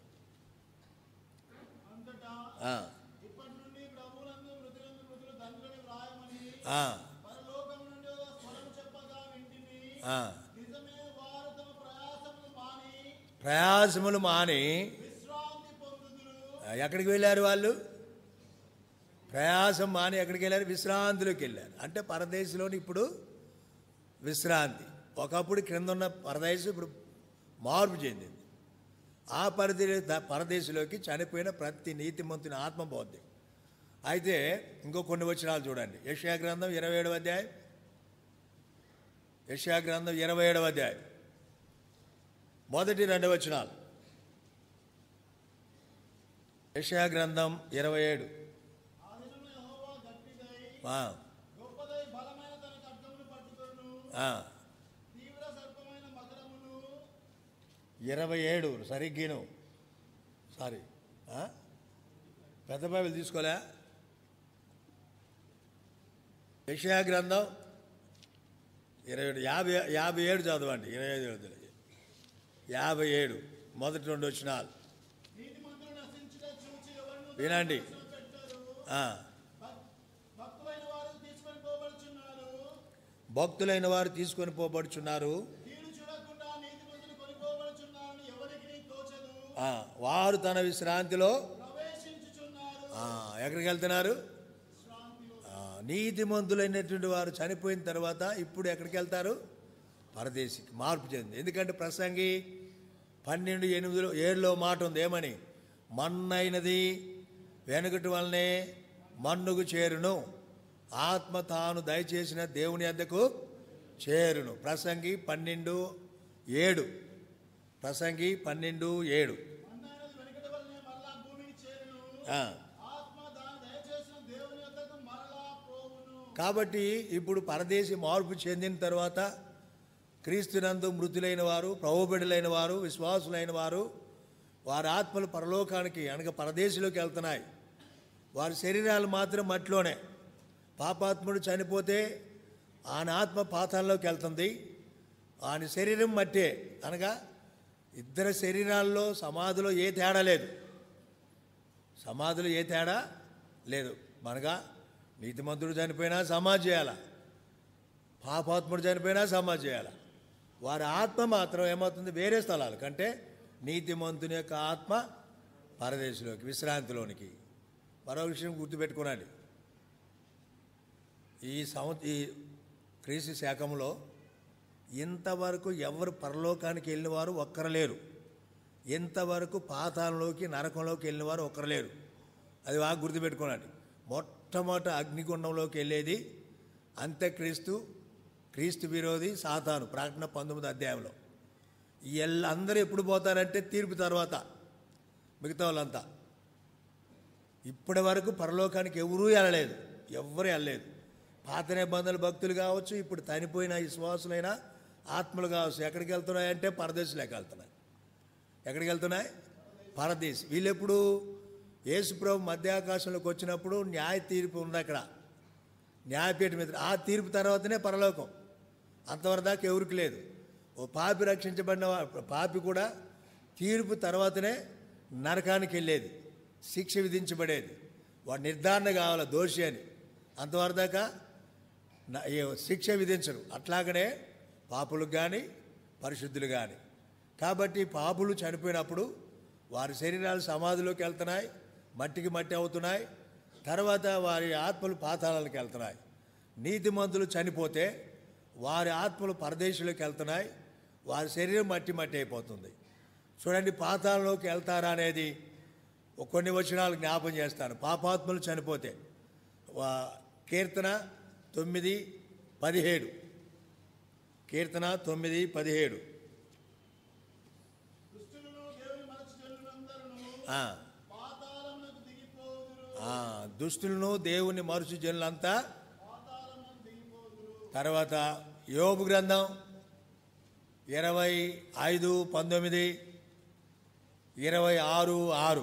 అంతటా ఆ, ఇప్పటి నుండి ప్రభువులందు మృతులందు మృతులు తండ్రిని వ్రాయమని ఆ, పరలోకం నుండి ఒక స్వరం చెప్పగా వింటిని ఆ. నిజమే వారు తమ ప్రయాసములు మాని ప్రయాసములు మాని విశ్రాంతి పొందుదురు ఆ, ఎక్కడికి వెళ్ళారు వాళ్ళు ప్రయాసం మాని ఎక్కడికి వెళ్ళారు విశ్రాంతిలోకి వెళ్ళారు అంటే పరదేశంలోని ఇప్పుడు విశ్రాంతి ఒకప్పుడు క్రింద ఉన్న పరదేశం ఇప్పుడు మార్పు చెందింది ఆ పరిధి పరదేశంలోకి చనిపోయిన ప్రతి నీతిమంతుని ఆత్మ పోద్ది అయితే ఇంకో కొన్ని వచనాలు చూడండి యెషయా గ్రంథం ఇరవై ఏడవ అధ్యాయం యెషయా గ్రంథం ఇరవై ఏడవ అధ్యాయం మొదటి రెండు వచనాలు యెషయా గ్రంథం ఇరవై ఏడు ఆ దినమున యెహోవా గట్టిదై ఆ, గొప్పదై బలమైన తన ఖడ్గమును పట్టుకొను ఆ, తీవ్ర సర్పమైన మకరమును ఇరవై ఏడు సరిగ్గిను సారీ ఆ? పెద్ద బైబిల్ తీసుకోలే యెషయా గ్రంథం ఇరవై ఏడు యాభై యాభై ఏడు చదవండి ఇరవై ఐదు వద్దులే. యాభై ఏడు మొదటి రెండు వచ్చినాలు నీతిమంతులు నశించుట చూచి ఎవరును వినండి పెట్టరు ఆ, భక్తులైన వారు తీసుకొని పోబడుచున్నారు భక్తులైన వారు తీసుకొని పోబడుచున్నారు కీడు చూడకుండా నీతిమంతులు కొనిపోబడుచున్నారని ఎవరికి తోచదు ఆ, వారు తన విశ్రాంతిలో ప్రవేశించుచున్నారు ఆ, ఎక్కడికి వెళ్తున్నారు ఆ, నీతిమంతులైనటువంటి వారు చనిపోయిన తర్వాత ఇప్పుడు ఎక్కడికి వెళ్తారు పరదేశికి మార్పు చెంది ఎందుకంటే ప్రసంగి పన్నెండు ఎనిమిదిలో ఏడులో మాట ఉంది ఏమని మన్నైనది వెనుకటి వల్లనే మన్నుకు చేరును ఆత్మ తాను దయచేసిన దేవుని వద్దకు చేరును ప్రసంగి పన్నెండు ఏడు ప్రసంగి పన్నెండు ఏడు అన్నైనది వెనుకటి వల్లనే మరలా భూమికి చేరును ఆ. ఆత్మ దాని దయచేసిన దేవుని యొద్దకు మరలా పోవును కాబట్టి ఇప్పుడు పరదేశి మార్పు చెందిన తర్వాత క్రీస్తునందు మృతులైన వారు ప్రభుబిడలైన వారు విశ్వాసులైన వారు వారి ఆత్మలు పరలోకానికి అనగా పరదేశంలోకి వెళ్తున్నాయి వారి శరీరాలు మాత్రం మట్టిలోనే పాపాత్ముడు చనిపోతే ఆయన ఆత్మ పాతాల్లోకి వెళ్తుంది ఆయన శరీరం మట్టే అనగా ఇద్దరు శరీరాల్లో సమాధిలో ఏ తేడా లేదు సమాధిలో ఏ తేడా లేదు మనగా నీతిమంతుడు చనిపోయినా సమాధి చేయాల పాపాత్ముడు చనిపోయినా సమాధి చేయాల వారి ఆత్మ మాత్రం ఏమవుతుంది వేరే స్థలాలు కంటే నీతిమంతుని యొక్క ఆత్మ పరదేశంలోకి విశ్రాంతిలోనికి మరో విషయం గుర్తుపెట్టుకునండి ఈ సంవ ఈ క్రీస్తు శాఖంలో ఇంతవరకు ఎవరు పరలోకానికి వెళ్ళిన వారు ఒక్కరు లేరు ఇంతవరకు పాతాళంలోకి నరకంలోకి వెళ్ళిన వారు ఒక్కరు లేరు అది బాగా గుర్తుపెట్టుకోనండి మొట్టమొదట అగ్నిగుండంలోకి వెళ్ళేది అంత్యక్రీస్తు క్రీస్తు విరోధి సాతాను ప్రకటన పంతొమ్మిది అధ్యాయంలో ఎల్ అందరూ ఎప్పుడు పోతారంటే తీర్పు తర్వాత మిగతా వాళ్ళంతా ఇప్పటి వరకు పరలోకానికి ఎవరూ వెళ్ళలేదు ఎవ్వరూ వెళ్ళలేదు పాత నిబంధనల భక్తులు కావచ్చు ఇప్పుడు చనిపోయిన విశ్వాసులైన ఆత్మలు కావచ్చు ఎక్కడికి వెళ్తున్నాయంటే పరదేశులకు వెళ్తున్నాయి ఎక్కడికి వెళ్తున్నాయి పరదేశ్ వీళ్ళెప్పుడు యేసుప్రభు మధ్యాకాశంలోకి వచ్చినప్పుడు న్యాయ తీర్పు ఉంది అక్కడ న్యాయపీఠం మీద ఆ తీర్పు తర్వాతనే పరలోకం అంతవరకు దాకా ఎవరికి లేదు ఓ పాపి రక్షించబడిన వా- పాపి కూడా తీర్పు తర్వాతనే నరకానికి వెళ్ళేది శిక్ష విధించబడేది వాడు నిర్ధారణ కావాలి దోషి అని అంతవరకు దాకా న- ఏ శిక్ష విధించరు అట్లాగనే పాపులకు కానీ పరిశుద్ధులు కానీ కాబట్టి పాపులు చనిపోయినప్పుడు వారి శరీరాలు సమాధిలోకి వెళ్తున్నాయి మట్టికి మట్టి అవుతున్నాయి తర్వాత వారి ఆత్మలు పాతాళాలకు వెళ్తున్నాయి నీతిమంతులు చనిపోతే వారి ఆత్మలు పరదేశంలోకి వెళ్తున్నాయి వారి శరీరం మట్టి మట్టి అయిపోతుంది చూడండి పాతాళంలోకి వెళ్తారా అనేది ఒక కొన్ని వచనాలు జ్ఞాపం చేస్తాను పాపాత్మలు చనిపోతే వా- కీర్తన తొమ్మిది పదిహేడు కీర్తన తొమ్మిది పదిహేడు దుష్టులను దేవుని మనసు జనులందరూ ఆ, పాతాళమునకు దిగిపోదురు ఆ, దుష్టులను దేవుని మరుసు జనులంతా పాతాళమునకు దిగిపోదురు తర్వాత యోబు గ్రంథం ఇరవై ఐదు పంతొమ్మిది ఇరవై ఆరు ఆరు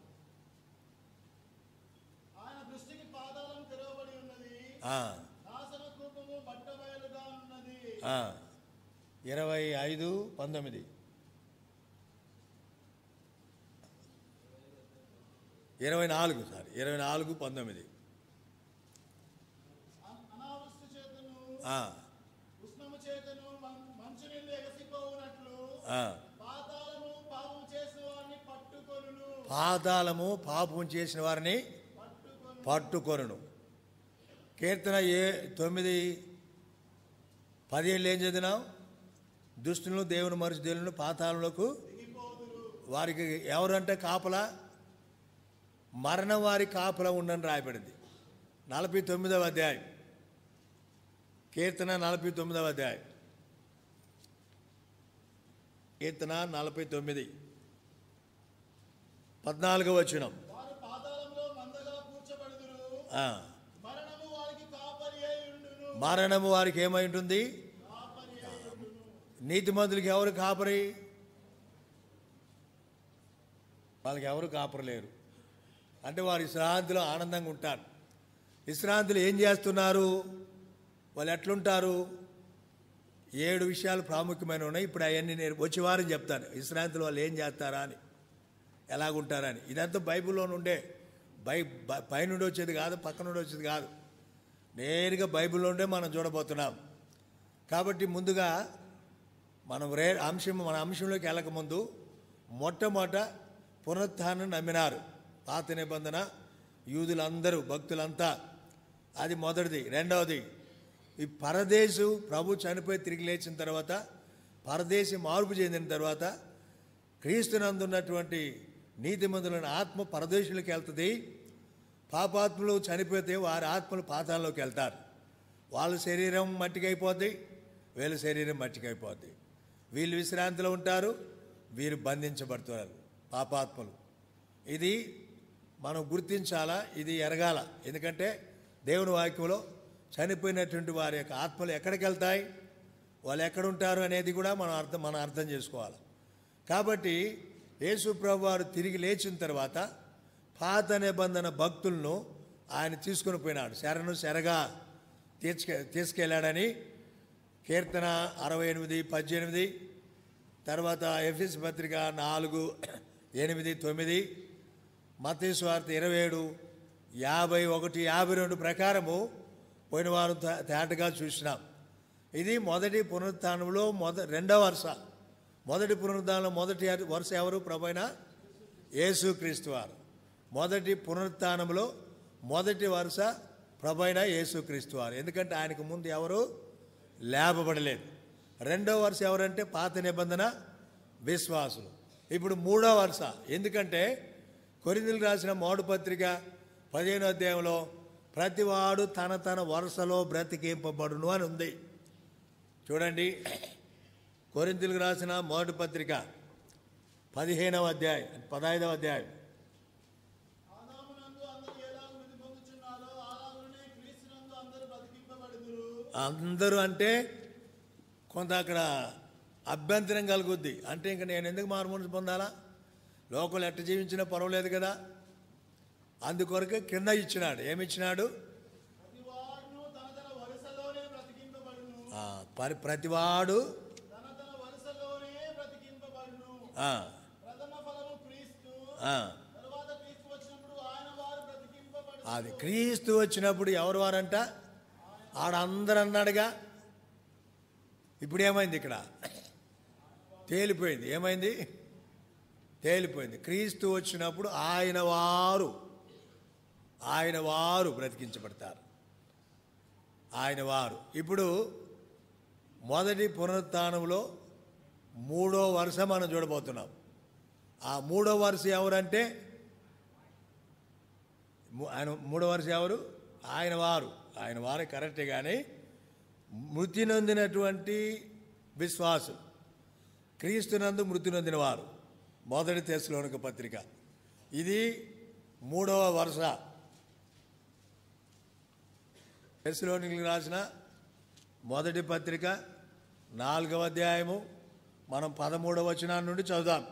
ఆయన దృష్టికి పాతాళం తెరవబడి ఉన్నది ఆ, నాశన కూపము బట్టబయలుగా ఉన్నది ఆ, ఇరవై ఐదు పంతొమ్మిది ఇరవై నాలుగు సార్ ఇరవై నాలుగు పంతొమ్మిది అన- అనావృష్టి చేతను ఆ, ఉష్ణము చేతను మం- మంచునీళ్ళు ఎగసిపోవునట్లు ఆ. పాతాళము పాపం చేసిన వారిని పట్టుకొనును పాతాళము పాపం చేసిన వారిని పట్టుకొను పట్టుకొనును కీర్తన ఏ తొమ్మిది పదిహేళ్ళు ఏం చదివినాం దుష్టులను దేవుని మరుసు దేవులను పాతాళంలోకి వారికి ఎవరంటే కాపలా మరణం వారి కాపలా ఉండని రాయబడింది నలభై తొమ్మిదవ అధ్యాయం కీర్తన నలభై తొమ్మిదవ అధ్యాయం కీర్తన నలభై తొమ్మిది పద్నాలుగవ వచనం వారు పాతాళంలో మందగా కూర్చబడుదురు ఆ. మరణము వారికి కాపరి అయి ఉండును మరణము వారికి ఏమై ఉంటుంది కాపరి అయి ఉండును నీతిమంతులకి ఎవరు కాపరి వాళ్ళకి ఎవరు కాపరలేరు అంటే వారు విశ్రాంతిలో ఆనందంగా ఉంటారు విశ్రాంతిలో ఏం చేస్తున్నారు వాళ్ళు ఎట్లుంటారు ఏడు విషయాలు ప్రాముఖ్యమైన ఉన్నాయి ఇప్పుడు అవన్నీ నేను వచ్చే వారం చెప్తాను విశ్రాంతిలో వాళ్ళు ఏం చేస్తారా అని ఎలాగుంటారని ఇదంతా బైబిల్లో నుండే బై బై- పైనుండి వచ్చేది కాదు పక్క నుండి వచ్చేది కాదు నేరుగా బైబిల్లో ఉండే మనం చూడబోతున్నాం కాబట్టి ముందుగా మనం రే అంశం మన అంశంలోకి వెళ్ళకముందు మొట్టమొదట పునరుత్థానం నమ్మినారు పాత నిబంధన యూదులందరూ భక్తులంతా అది మొదటిది రెండవది ఈ పరదేశు ప్రభు చనిపోయి తిరిగి లేచిన తర్వాత పరదేశి మార్పు చెందిన తర్వాత క్రీస్తునందున్నటువంటి నీతిమంతులైన ఆత్మ పరదేశులకు వెళ్తుంది పాపాత్ములు చనిపోతే వారి ఆత్మలు పాతాల్లోకి వెళ్తారు వాళ్ళ శరీరం మట్టికైపోద్ది వీళ్ళ శరీరం మట్టికైపోద్ది వీళ్ళు విశ్రాంతిలో ఉంటారు వీరు బంధించబడుతున్నారు పాపాత్మలు ఇది మనం గుర్తించాలా ఇది ఎరగాల ఎందుకంటే దేవుని వాక్యంలో చనిపోయినటువంటి వారి యొక్క ఆత్మలు ఎక్కడికి వెళ్తాయి వాళ్ళు ఎక్కడుంటారు అనేది కూడా మనం అర్థం మనం అర్థం చేసుకోవాలి కాబట్టి యేసు ప్రభు వారు తిరిగి లేచిన తర్వాత పాత నిబంధన భక్తులను ఆయన తీసుకుని పోయినాడు శరణు శరగా తీసుకె తీసుకెళ్ళాడని కీర్తన అరవై ఎనిమిది పద్దెనిమిది తర్వాత ఎఫ్ఎస్ పత్రిక నాలుగు ఎనిమిది తొమ్మిది మతేశ్వార్త ఇరవై ఏడు యాభై ఒకటి యాభై రెండు ప్రకారము పోయిన వారం తే- తేటగా చూసినాం ఇది మొదటి పునరుత్థానంలో మొద రెండవ వరుస మొదటి పునరుద్ధానంలో మొదటి వరుస ఎవరు ప్రభైన యేసుక్రీస్తు వారు మొదటి పునరుత్థానంలో మొదటి వరుస ప్రభైన యేసుక్రీస్తు వారు ఎందుకంటే ఆయనకు ముందు ఎవరు లేపబడలేదు రెండో వరుస ఎవరంటే పాత నిబంధన విశ్వాసులు ఇప్పుడు మూడో వరుస ఎందుకంటే కొరిందులు రాసిన మోడు పత్రిక పదిహేనో అధ్యాయంలో ప్రతివాడు తన తన వరుసలో బ్రతికింపబడును అని ఉంది చూడండి కొరింతలకు రాసిన మొదటి పత్రిక పదిహేనవ అధ్యాయం పదహైదవ అధ్యాయం ఆదామునందు అందరూ ఎలాగ మృతి పొందుచున్నారో అలాగనే క్రీస్తునందు అందరూ అందరూ అంటే కొంత అక్కడ అభ్యంతరం కలుగుద్ది అంటే ఇంక నేను ఎందుకు మారుమూసి పొందాలా లోకల్ ఎట్ట జీవించినా పర్వాలేదు కదా అందుకొరకే కింద ఇచ్చినాడు ఏమి ఇచ్చినాడు ప్రతి వాడును తన తన వరుసలోనే బ్రతికింపబడును ఆ, పరి ప్రతివాడు తన తన వరుసలోనే బ్రతికింపబడును ఆ, ప్రథమ ఫలము క్రీస్తు ఆ, తరువాత క్రీస్తు వచ్చినప్పుడు ఆయన వారు బ్రతికింపబడు అది క్రీస్తు వచ్చినప్పుడు ఎవరు వారంట ఆడందరూ అన్నాడుగా ఇప్పుడు ఏమైంది ఇక్కడ తేలిపోయింది ఏమైంది తేలిపోయింది క్రీస్తు వచ్చినప్పుడు ఆయన వారు ఆయన వారు బ్రతికించబడతారు ఆయన వారు ఇప్పుడు మొదటి పునరుత్థానంలో మూడో వరుస మనం చూడబోతున్నాం ఆ మూడో వరుస ఎవరంటే ము- ఆయన మూడో వరుస ఎవరు ఆయన వారు ఆయన వారు కరెక్టే కానీ మృతి నొందినటువంటి విశ్వాసం క్రీస్తునందు మృతి నొందిన వారు మొదటి తెశలోనిక పత్రిక ఇది మూడవ వరుస తెశలోనికి రాసిన మొదటి పత్రిక నాలుగవ అధ్యాయము మనం పదమూడవ వచనాన్ని నుండి చదువుదాం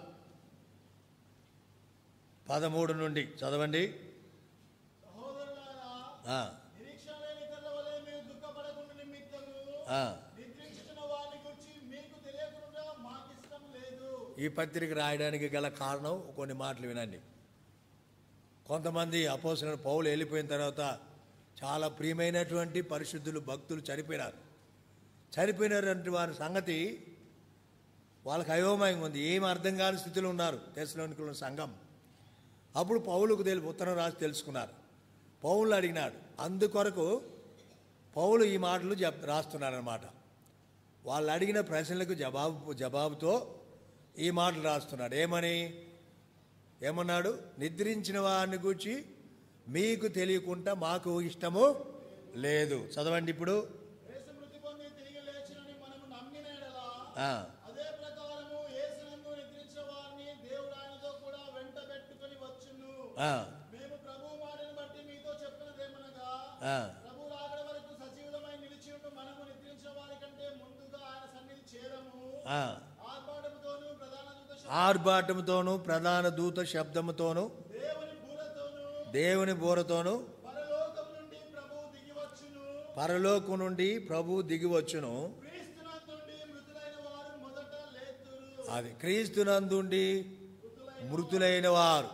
పదమూడు నుండి చదవండి సహోదరులారా ఆ, నిరీక్షణ లేని ఇతరుల వలె మీరు దుఃఖపడకుండా నిమిత్తము ఆ. నిద్రించుచున్న వారిని గురించి మీకు తెలియకుండా మాకిష్టం లేదు ఈ పత్రిక రాయడానికి గల కారణం కొన్ని మాటలు వినండి కొంతమంది అపోసిన పౌలు వెళ్ళిపోయిన తర్వాత చాలా ప్రియమైనటువంటి పరిశుద్ధులు భక్తులు చనిపోయినారు చనిపోయినటువంటి వారి సంగతి వాళ్ళకి అయోమయంగా ఉంది ఏం అర్థం కాని స్థితిలో ఉన్నారు తెశలోనికుల సంఘం అప్పుడు పౌలుకు తెలి ఉత్తరం రాసి తెలుసుకున్నారు పౌలు అడిగినాడు అందుకొరకు పౌలు ఈ మాటలు చెప్ రాస్తున్నారనమాట వాళ్ళు అడిగిన ప్రశ్నలకు జవాబు జవాబుతో ఈ మాటలు రాస్తున్నాడు ఏమని ఏమన్నాడు నిద్రించిన వారిని గూర్చి మీకు తెలియకుండా మాకు ఇష్టము లేదు చదవండి ఇప్పుడు యేసు మృతి పొంది తిరిగి లేచినని మనము నమ్మిన ఎడల ఆ, అదే ప్రకారము యేసునందు నిద్రించిన వారిని దేవుడు ఆయనతో కూడా వెంట పెట్టుకొని వచ్చును ఆ, మేము ప్రభు మాటను బట్టి మీతో చెప్పినదేమనగా ఆ, ప్రభు రాకడ వరకు సజీవులమై నిలిచి ఉంటూ మనము నిద్రించిన వారి కంటే ముందుగా ఆయన సన్నిధి చేరము ఆ. ఆర్భాటముతోను ప్రధాన దూత శబ్దముతోను, ఆర్భాటముతోను ప్రధాన దూత శబ్దముతోను దేవుని బూరతోను దేవుని బోరతోను పరలోకం నుండి ప్రభువు దిగి వచ్చును పరలోకం నుండి ప్రభు దిగివచ్చును క్రీస్తునందుండి మృతులైన వారు మొదట లేతురు అది క్రీస్తునందుండి మృతులైన వారు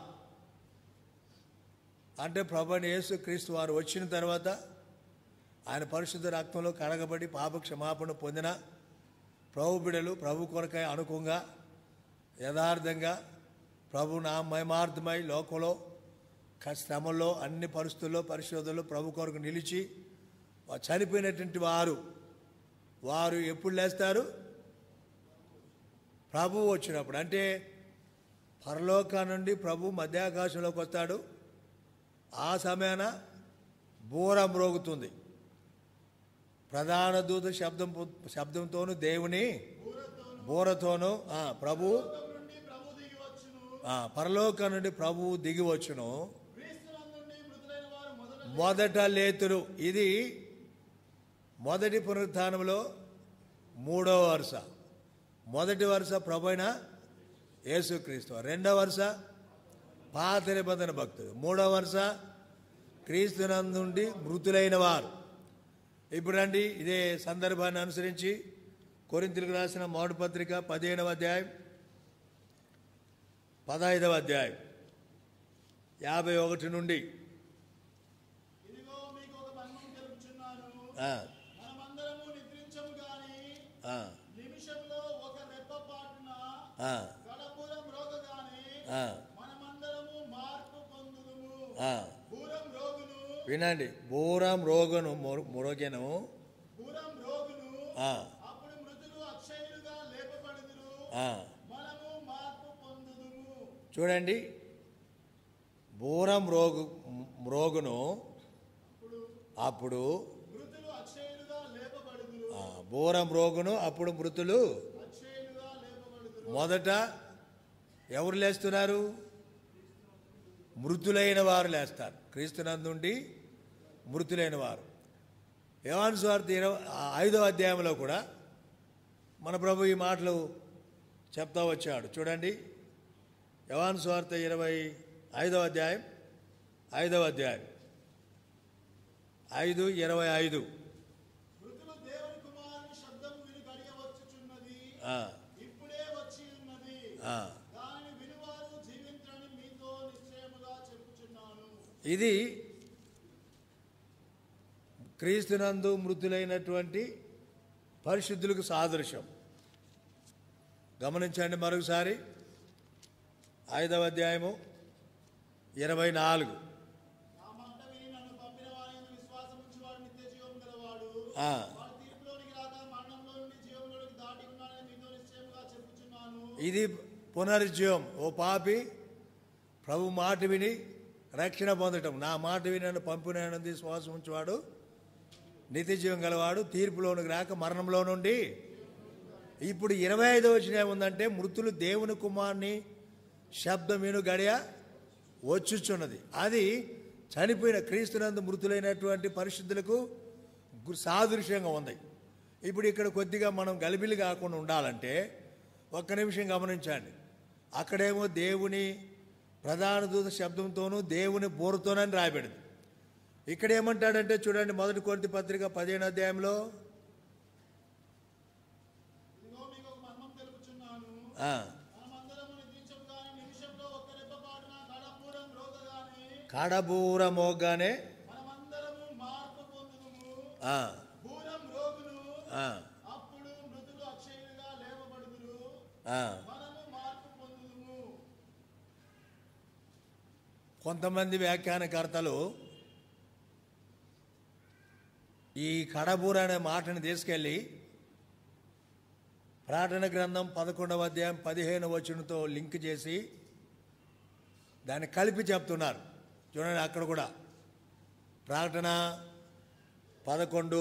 అంటే ప్రభుని యేసు క్రీస్తు వారు వచ్చిన తర్వాత ఆయన పరిశుద్ధ రక్తంలో కడగబడి పాప క్షమాపణ పొందిన ప్రభు బిడలు ప్రభు కొరకై అనుకుంగా యథార్థంగా ప్రభు నా మహిమార్థమై లోకంలో క- శ్రమల్లో అన్ని పరిస్థితుల్లో పరిశోధనలో ప్రభు కొరకు నిలిచి వా- చనిపోయినటువంటి వారు వారు ఎప్పుడు లేస్తారు ప్రభు వచ్చినప్పుడు అంటే పరలోక నుండి ప్రభు మధ్యాకాశంలోకి వస్తాడు ఆ సమయాన బూర మ్రోగుతుంది ప్రధాన దూత శబ్దం శబ్దంతోను దేవుని బూరతోను ఆ, ప్రభు నుండి ప్రభు దిగి వచ్చును ఆ, పరలోక నుండి ప్రభువు దిగి వచ్చును క్రీస్తునందుండి మృతులైన వారు మొదట మొదట లేతురు ఇది మొదటి పునరుత్థానంలో మూడవ వరుస మొదటి వరుస ప్రభైన యేసుక్రీస్తు రెండవ వరుస పాత నిబంధన భక్తుడు మూడవ వరుస క్రీస్తునందుండి మృతులైన వారు ఇప్పుడు రండి ఇదే సందర్భాన్ని అనుసరించి కొరింతలకు రాసిన మౌడు పత్రిక పదిహేనవ అధ్యాయం పదహైదవ అధ్యాయం యాభై ఒకటి నుండి ఇదిగో మీకు ఒక మర్మం తెలుపుచున్నాను ఆ, మనమందరము నిద్రించము గాని ఆ, నిమిషంలో ఒక రెప్పపాటున ఆ, గడపురం రోగగాని ఆ, మనమందరము మార్పు పొందుదుము ఆ. బూరం రోగును వినండి బూరం రోగను మొర- మొరగెను బూరం రోగును ఆ, అప్పుడు మృతులు అక్షయులుగా లేపబడుదురు ఆ. మనము మార్పు పొందుదుము చూడండి బూరం రోగు రోగును అప్పుడు మృతులు అక్షయులుగా లేపబడుదురు ఆ, బూరం రోగును అప్పుడు మృతులు అక్షయులుగా లేపబడుదురు మొదట ఎవరు లేస్తున్నారు మృతులైన వారు లేస్తారు క్రీస్తునందుండి మృతులైన వారు యోహాను స్వార్థ ఇరవై ఐదో అధ్యాయంలో కూడా మన ప్రభు ఈ మాటలు చెప్తా వచ్చాడు చూడండి యోహాను స్వార్థ ఇరవై ఐదవ అధ్యాయం ఐదవ అధ్యాయం ఐదు ఇరవై ఐదు మృతులు దేవుని కుమారుని శబ్దం విని గడియ వచ్చుచున్నది ఆ, ఇప్పుడే వచ్చి ఉన్నది ఆ. దానిని వినువారు జీవించని మీతో నిశ్చయముగా చెప్పుచున్నాను ఇది క్రీస్తునందు మృతులైనటువంటి పరిశుద్ధులకు సాదృశ్యం గమనించండి మరొకసారి ఐదవ అధ్యాయము ఇరవై నాలుగు నా మాట విని నన్ను పంపిన వారి విశ్వాసం ఉంచువాడు నిత్య జీవం గలవాడు ఆ, వాడు తీర్పులోనికి రాక మరణంలో నుండి జీవంలోనికి దాటి ఉన్నాడని మీతో నిశ్చయముగా చెప్పుచున్నాను ఇది పునరుజ్జీవం ఓ పాపి ప్రభు మాట విని రక్షణ పొందటం నా మాట విని నన్ను పంపినంది శ్వాసం ఉంచేవాడు నిత్య జీవం గలవాడు తీర్పులోనికి రాక మరణంలో నుండి ఇప్పుడు ఇరవై ఐదో వచ్చిన ఏముందంటే మృతులు దేవుని కుమార్ని శబ్దం విను గడియ వచ్చుచున్నది అది చనిపోయిన క్రీస్తునందు మృతులైనటువంటి పరిశుద్ధులకు గు- సాదృశ్యంగా ఉంది ఇప్పుడు ఇక్కడ కొద్దిగా మనం గలిబిలి కాకుండా ఉండాలంటే ఒక్క నిమిషం గమనించండి అక్కడేమో దేవుని ప్రధాన దూత శబ్దంతోనూ దేవుని బోరుతోనని రాయబడింది ఇక్కడ ఏమంటాడంటే చూడండి మొదటి కొరింథీ పత్రిక పదిహేను అధ్యాయంలో ఇదిగో మీకు ఒక మర్మం తెలుపుచున్నాను ఆ, మనమందరము నిద్రించం కానీ నిమిషంలో ఒక్క రెప్పపాటున కడపూరం రోగగానే కడబూర మోగ్గానే మనమందరము మార్పు పొందుదుము ఆ, పూరం రోగును ఆ, అప్పుడు మృతులు అక్షయులుగా లేవబడుదురు ఆ. మనము మార్పు పొందుదుము కొంతమంది వ్యాఖ్యానకర్తలు ఈ కడబూర అనే మాటను తీసుకెళ్ళి ప్రార్థన గ్రంథం పదకొండవ అధ్యాయం పదిహేను వచనంతో లింక్ చేసి దాన్ని కలిపి చెప్తున్నారు చూడండి అక్కడ కూడా ప్రకటన పదకొండు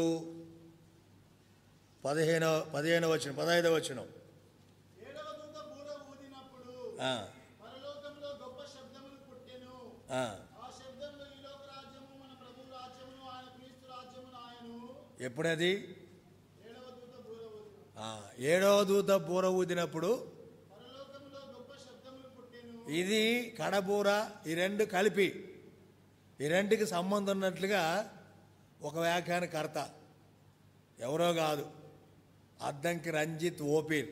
పదిహేనో పదిహేను వచనం పదహైదవ వచనం ఏడవ దూత బూర ఊదినప్పుడు ఆ, పరలోకంలో గొప్ప శబ్దములు పుట్టెను ఆ. ఆ శబ్దంలో ఈ లోక రాజ్యము మన ప్రభు రాజ్యమును ఆయన క్రీస్తు రాజ్యమును ఆయను ఎప్పుడది ఏడవ దూత బూర ఊదిన ఆ, ఏడవ దూత బూర ఊదినప్పుడు పరలోకంలో గొప్ప శబ్దములు పుట్టెను ఇది కడబూర ఈ రెండు కలిపి ఈ రెండుకి సంబంధం ఉన్నట్లుగా ఒక వ్యాఖ్యానకర్త ఎవరో కాదు అద్దంకి రంజిత్ ఓపీర్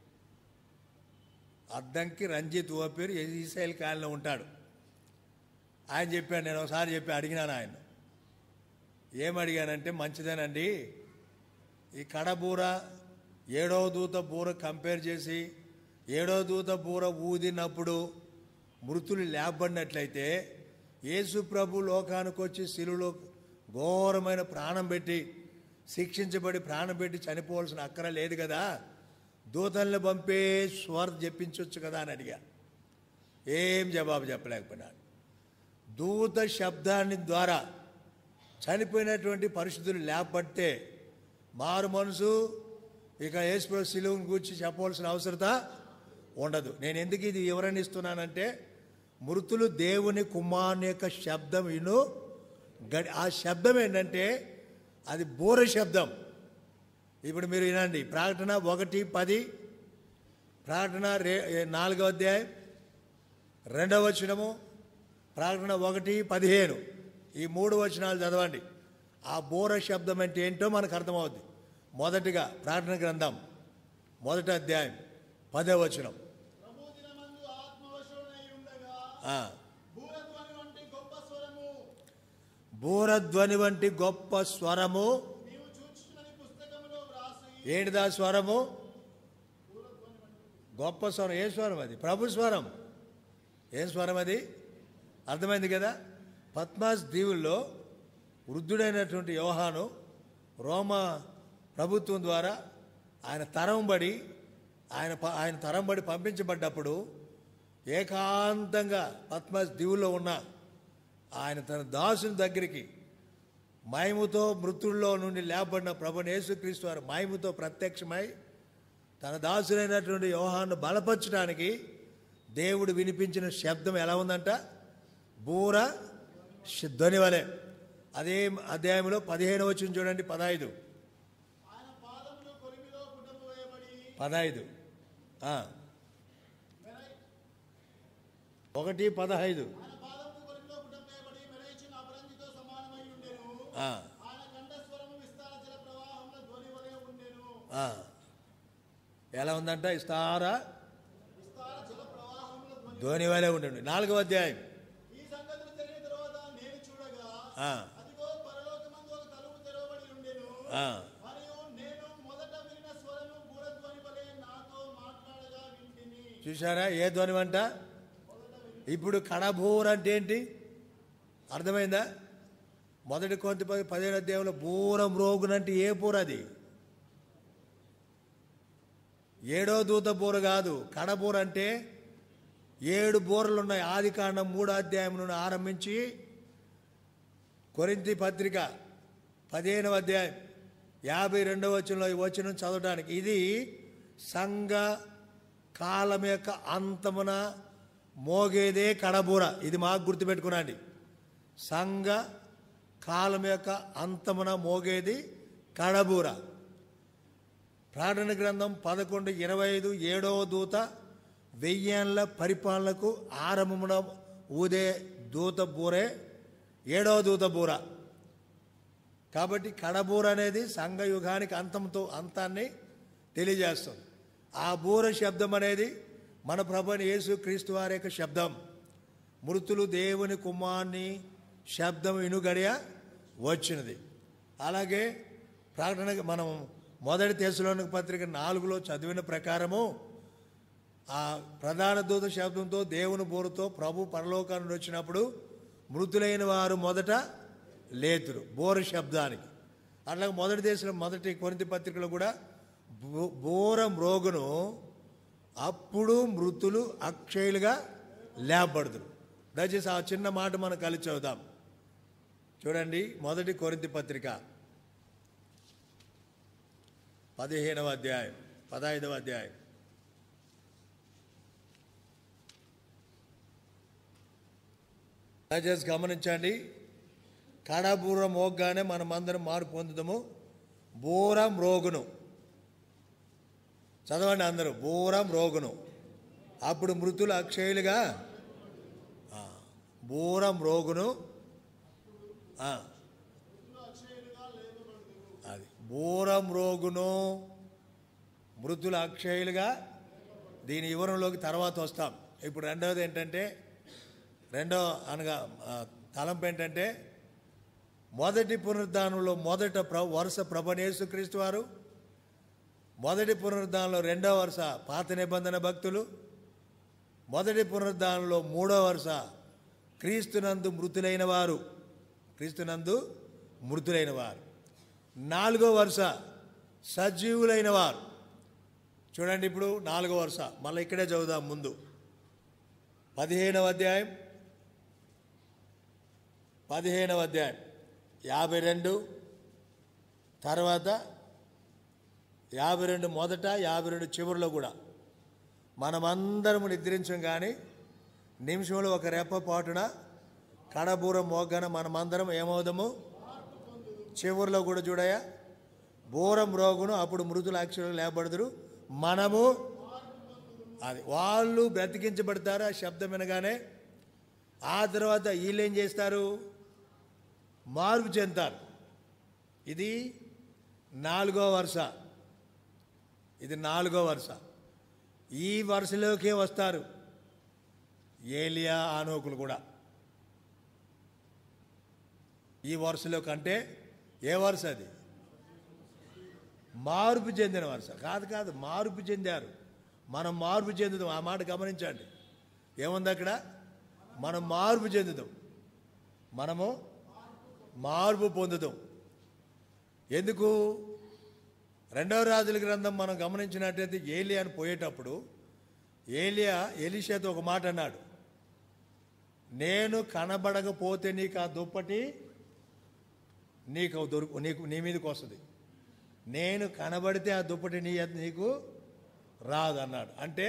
అద్దంకి రంజిత్ ఓపీర్ ఈసైల్ కాలంలో ఉంటాడు ఆయన చెప్పాడు నేను ఒకసారి చెప్పి అడిగినాను ఆయన ఏమడిగానంటే మంచిదేనండి ఈ కడబూర ఏడవ దూత బూర కంపేర్ చేసి ఏడవ దూత బూర ఊదినప్పుడు మృతులు లేపబడినట్లయితే యేసు ప్రభు లోకానికి వచ్చి శిలులో ఘోరమైన ప్రాణం పెట్టి శిక్షించబడి ప్రాణం పెట్టి చనిపోవాల్సిన అక్కర లేదు కదా దూతల్ని పంపే స్వార్థ చెప్పించవచ్చు కదా అని అడిగా ఏం జవాబు చెప్పలేకపోయినాడు దూత శబ్దాన్ని ద్వారా చనిపోయినటువంటి పరిస్థితులు లేపబట్టే మారు మనసు ఇక యేసుప్రభు శిలువుని గురించి చెప్పవలసిన అవసరత ఉండదు నేను ఎందుకు ఇది వివరణ ఇస్తున్నానంటే మృతులు దేవుని కుమారుని యొక్క శబ్దం విను గడి ఆ శబ్దం ఏంటంటే అది బోర శబ్దం ఇప్పుడు మీరు వినండి ప్రకటన ఒకటి పది ప్రకటన రే నాలుగవ అధ్యాయం రెండవ వచనము ప్రకటన ఒకటి పదిహేను ఈ మూడు వచనాలు చదవండి ఆ బోర శబ్దం అంటే ఏంటో మనకు అర్థమవుద్ది మొదటిగా ప్రకటన గ్రంథం మొదటి అధ్యాయం పదే వచనం ప్రభు దినమందు ఆత్మవశుడై ఉండగా ఆ, భూరధ్వని వంటి గొప్ప స్వరము బూరధ్వని వంటి గొప్ప స్వరము నీవు చూచుచున్నది పుస్తకములో వ్రాసి ఏంటిదా స్వరము గొప్ప స్వరం ఏ స్వరం అది ప్రభు స్వరం ఏం స్వరం అది అర్థమైంది కదా పద్మాస్ దీవుల్లో వృద్ధుడైనటువంటి యోహాను రోమ ప్రభుత్వం ద్వారా ఆయన తరంబడి ఆయన ప- ఆయన తరంబడి పంపించబడ్డప్పుడు ఏకాంతంగా పద్మాస్ దీవుల్లో ఉన్న ఆయన తన దాసుని దగ్గరికి మహిమతో మృతుల్లో నుండి లేపబడిన ప్రభు యేసుక్రీస్తు వారు మహిమతో ప్రత్యక్షమై తన దాసులైనటువంటి యోహాన్ని బలపరచడానికి దేవుడు వినిపించిన శబ్దం ఎలా ఉందంట బూర శ- ధ్వని వలె అదే అధ్యాయంలో పదిహేను వచ్చిన చూడండి పదహైదు ఆయన పాదములు కొలిమిలో పుటము వేయబడి పదహైదు ఆ, మెరై ఒకటి పదహైదు ఆయన పాదములు కొలిమిలో పుటము వేయబడి మెరైచిన అపరంజితో సమానమై ఉండెను ఆ, ఆయన కంఠస్వరము విస్తార జల ప్రవాహంలో ధ్వని వలె ఉండెను ఆ. ఎలా ఉందంట ఇస్తార విస్తార జల ప్రవాహంలో ధ్వని ధోని వలె ఉండండి నాలుగవ అధ్యాయం ఈ సంగతులు జరిగిన తర్వాత నేను చూడగా ఆ, అదిగో పరలోకమందు ఒక తలుపు తెరవబడి ఉండెను ఆ. మరియు నేను మొదట వినిన స్వరము బూరధ్వని వలె నాతో మాట్లాడగా వింటిని చూసారా ఏ ధ్వని అంట ఇప్పుడు కడబూర అంటే ఏంటి అర్థమైందా మొదటి కొంత పది పదిహేను అధ్యాయంలో బూరం రోగునంటే ఏ పూర అది ఏడో దూత బూర కాదు కడబూర అంటే ఏడు బూరలు ఉన్నాయి ఆది కాండం మూడో అధ్యాయం నుండి ఆరంభించి కొరింతి పత్రిక పదిహేనవ అధ్యాయం యాభై రెండవ వచనంలో ఈ వచనం చదవడానికి ఇది సంఘ కాలం యొక్క అంతమున మోగేదే కడబూర ఇది మాకు గుర్తుపెట్టుకునండి సంఘ కాలం యొక్క అంతమున మోగేది కడబూర ప్రార్థన గ్రంథం పదకొండు ఇరవై ఐదు ఏడవ దూత వెయ్యేళ్ల పరిపాలనకు ఆరంభమున ఊదే దూత బూరే ఏడవ దూత బూర కాబట్టి కడబూర అనేది సంఘ యుగానికి అంతంతో అంతాన్ని తెలియజేస్తుంది ఆ బూర శబ్దం అనేది మన ప్రభుని యేసు క్రీస్తు వారి యొక్క శబ్దం మృతులు దేవుని కుమార్ని శబ్దం ఇనుగడియ వచ్చినది అలాగే ప్రకటన మనం మొదటి తెశలోని పత్రిక నాలుగులో చదివిన ప్రకారము ఆ ప్రధాన దూత శబ్దంతో దేవుని బోరుతో ప్రభు పరలోకాన్ని వచ్చినప్పుడు మృతులైన వారు మొదట లేతురు బోర శబ్దానికి అట్లాగే మొదటి దేశంలో మొదటి కొరింతి పత్రికలో కూడా బో- బోర మ్రోగును అప్పుడు మృతులు అక్షయులుగా లేపబడుతురు దయచేసి ఆ చిన్న మాట మనం కలిసి చదువుదాం చూడండి మొదటి కొరింతి పత్రిక పదిహేనవ అధ్యాయం పదహైదవ అధ్యాయం దయచేసి గమనించండి కడబూర మోగ్గానే మనమందరం మార్పు పొందుతాము బూరం రోగును చదవండి అందరూ బూరం రోగును అప్పుడు మృతులు అక్షయులుగా ఆ, బూరం రోగును ఆ, అది బూరం రోగును మృతులు అక్షయులుగా దీని వివరంలోకి తర్వాత వస్తాం ఇప్పుడు రెండవది ఏంటంటే రెండో అనగా ఆ, తలంపు ఏంటంటే మొదటి పునరుద్ధానంలో మొదట ప్ర వరుస ప్రభనేసు క్రీస్తు వారు మొదటి పునరుద్ధానంలో రెండో వరుస పాత నిబంధన భక్తులు మొదటి పునరుద్ధానంలో మూడో వరుస క్రీస్తునందు మృతులైన వారు క్రీస్తునందు మృతులైన వారు నాలుగో వరుస సజీవులైన వారు చూడండి ఇప్పుడు నాలుగో వరుస మళ్ళీ ఇక్కడే చదువుదాం ముందు పదిహేనవ అధ్యాయం పదిహేనవ అధ్యాయం యాభై రెండు తర్వాత యాభై రెండు మొదట యాభై రెండు చివరిలో కూడా మనమందరం నిద్రించం కానీ నిమిషంలో ఒక రెప్ప పాటున కడబూరం మోగన మనమందరం ఏమవుదాము చివరిలో కూడా చూడయా బూరం రోగును అప్పుడు మృతుల అక్షరాలు లేపబడదురు మనము అది వాళ్ళు బ్రతికించబడతారు ఆ శబ్దం వినగానే ఆ తర్వాత వీళ్ళు ఏం చేస్తారు మార్పు చెందుతారు ఇది నాలుగో వరుస ఇది నాలుగో వరుస ఈ వరుసలోకే వస్తారు ఏలియా ఆనోకులు కూడా ఈ వరుసలో కంటే ఏ వరుస అది మార్పు చెందిన వరుస కాదు కాదు మార్పు చెందారు మనం మార్పు చెందుదాం ఆ మాట గమనించండి ఏముంది అక్కడ మనం మార్పు చెందుదాం మనము మార్పు పొందుదాం ఎందుకు రెండవ రాజుల గ్రంథం మనం గమనించినట్టయితే ఏలియాను పోయేటప్పుడు ఏలియా ఎలిషాతో ఒక మాట అన్నాడు నేను కనబడకపోతే నీకు ఆ దుప్పటి నీకు దొరుకు నీకు నీ మీదకి వస్తుంది నేను కనబడితే ఆ దుప్పటి నీ నీకు రాదు అన్నాడు అంటే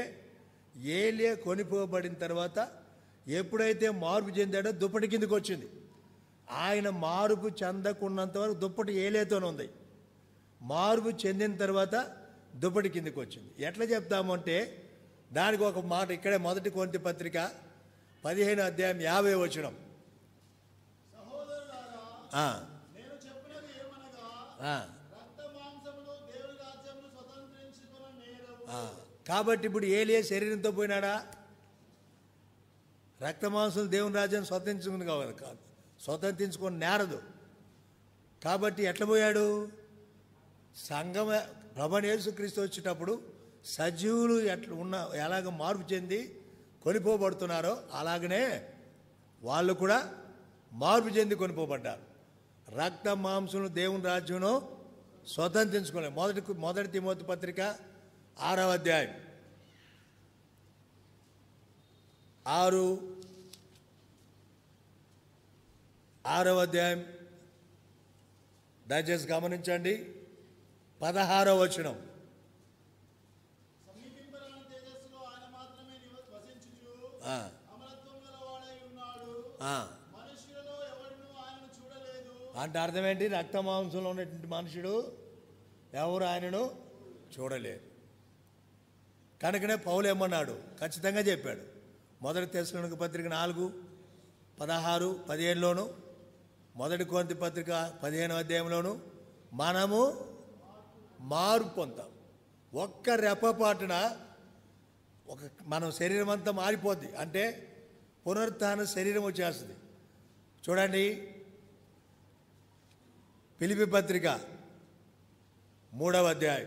ఏలియా కొనిపోబడిన తర్వాత ఎప్పుడైతే మార్పు చెందాడో దుప్పటి కిందకి వచ్చింది ఆయన మార్పు చెందకున్నంత వరకు దుప్పటి ఏలేతోనే ఉంది మార్పు చెందిన తర్వాత దుప్పటి కిందికి వచ్చింది ఎట్లా చెప్తామంటే దానికి ఒక మాట ఇక్కడే మొదటి కొంతి పత్రిక పదిహేను అధ్యాయం యాభై వచ్చినం సహోదరులారా నేను చెప్పినది ఏమనగా రక్త మాంసములు దేవుని రాజ్యమును స్వతంత్రించుకున్న నేరవు కాబట్టి ఇప్పుడు ఏలియా శరీరంతో పోయినాడా రక్తమాంసం దేవుని రాజ్యాన్ని స్వతంత్రించుకుని కావాలి కాదు స్వతంత్రించుకొని నేరదు కాబట్టి ఎట్లా పోయాడు సంఘం ప్రభణ యేసుక్రీస్తు వచ్చేటప్పుడు సజీవులు ఎట్లా ఉన్న ఎలాగ మార్పు చెంది కొనిపోబడుతున్నారో అలాగనే వాళ్ళు కూడా మార్పు చెంది కొనిపోబడ్డారు రక్త మాంసములు దేవుని రాజ్యంలో స్వతంత్రించుకోలేదు మొదటి మొదటి తిమోతి పత్రిక ఆరవ అధ్యాయం ఆరు ఆరవ అధ్యాయం దయచేసి గమనించండి పదహారవ వచనం సమీపింపరాని తేజస్సులో ఆయన మాత్రమే నివ- వసించుచు ఆ, అమరత్వం గలవాడై ఉన్నాడు ఆ. మనుష్యులలో ఎవడును ఆయనను చూడలేదు అంటే అర్థం ఏంటి రక్త మాంసంలో ఉన్నటువంటి మనుషుడు ఎవరు ఆయనను చూడలేరు కనుకనే పౌలు ఏమన్నాడు ఖచ్చితంగా చెప్పాడు మొదటి తెశలోనిక పత్రిక నాలుగు పదహారు పదిహేనులోను మొదటి కోంతి పత్రిక పదిహేను అధ్యాయంలోను మనము మారు పొందాం ఒక్క రెప్పపాటున ఒక మనం శరీరం అంతా మారిపోద్ది అంటే పునరుత్థాన శరీరం వచ్చేస్తుంది చూడండి పిలిపి పత్రిక మూడవ అధ్యాయం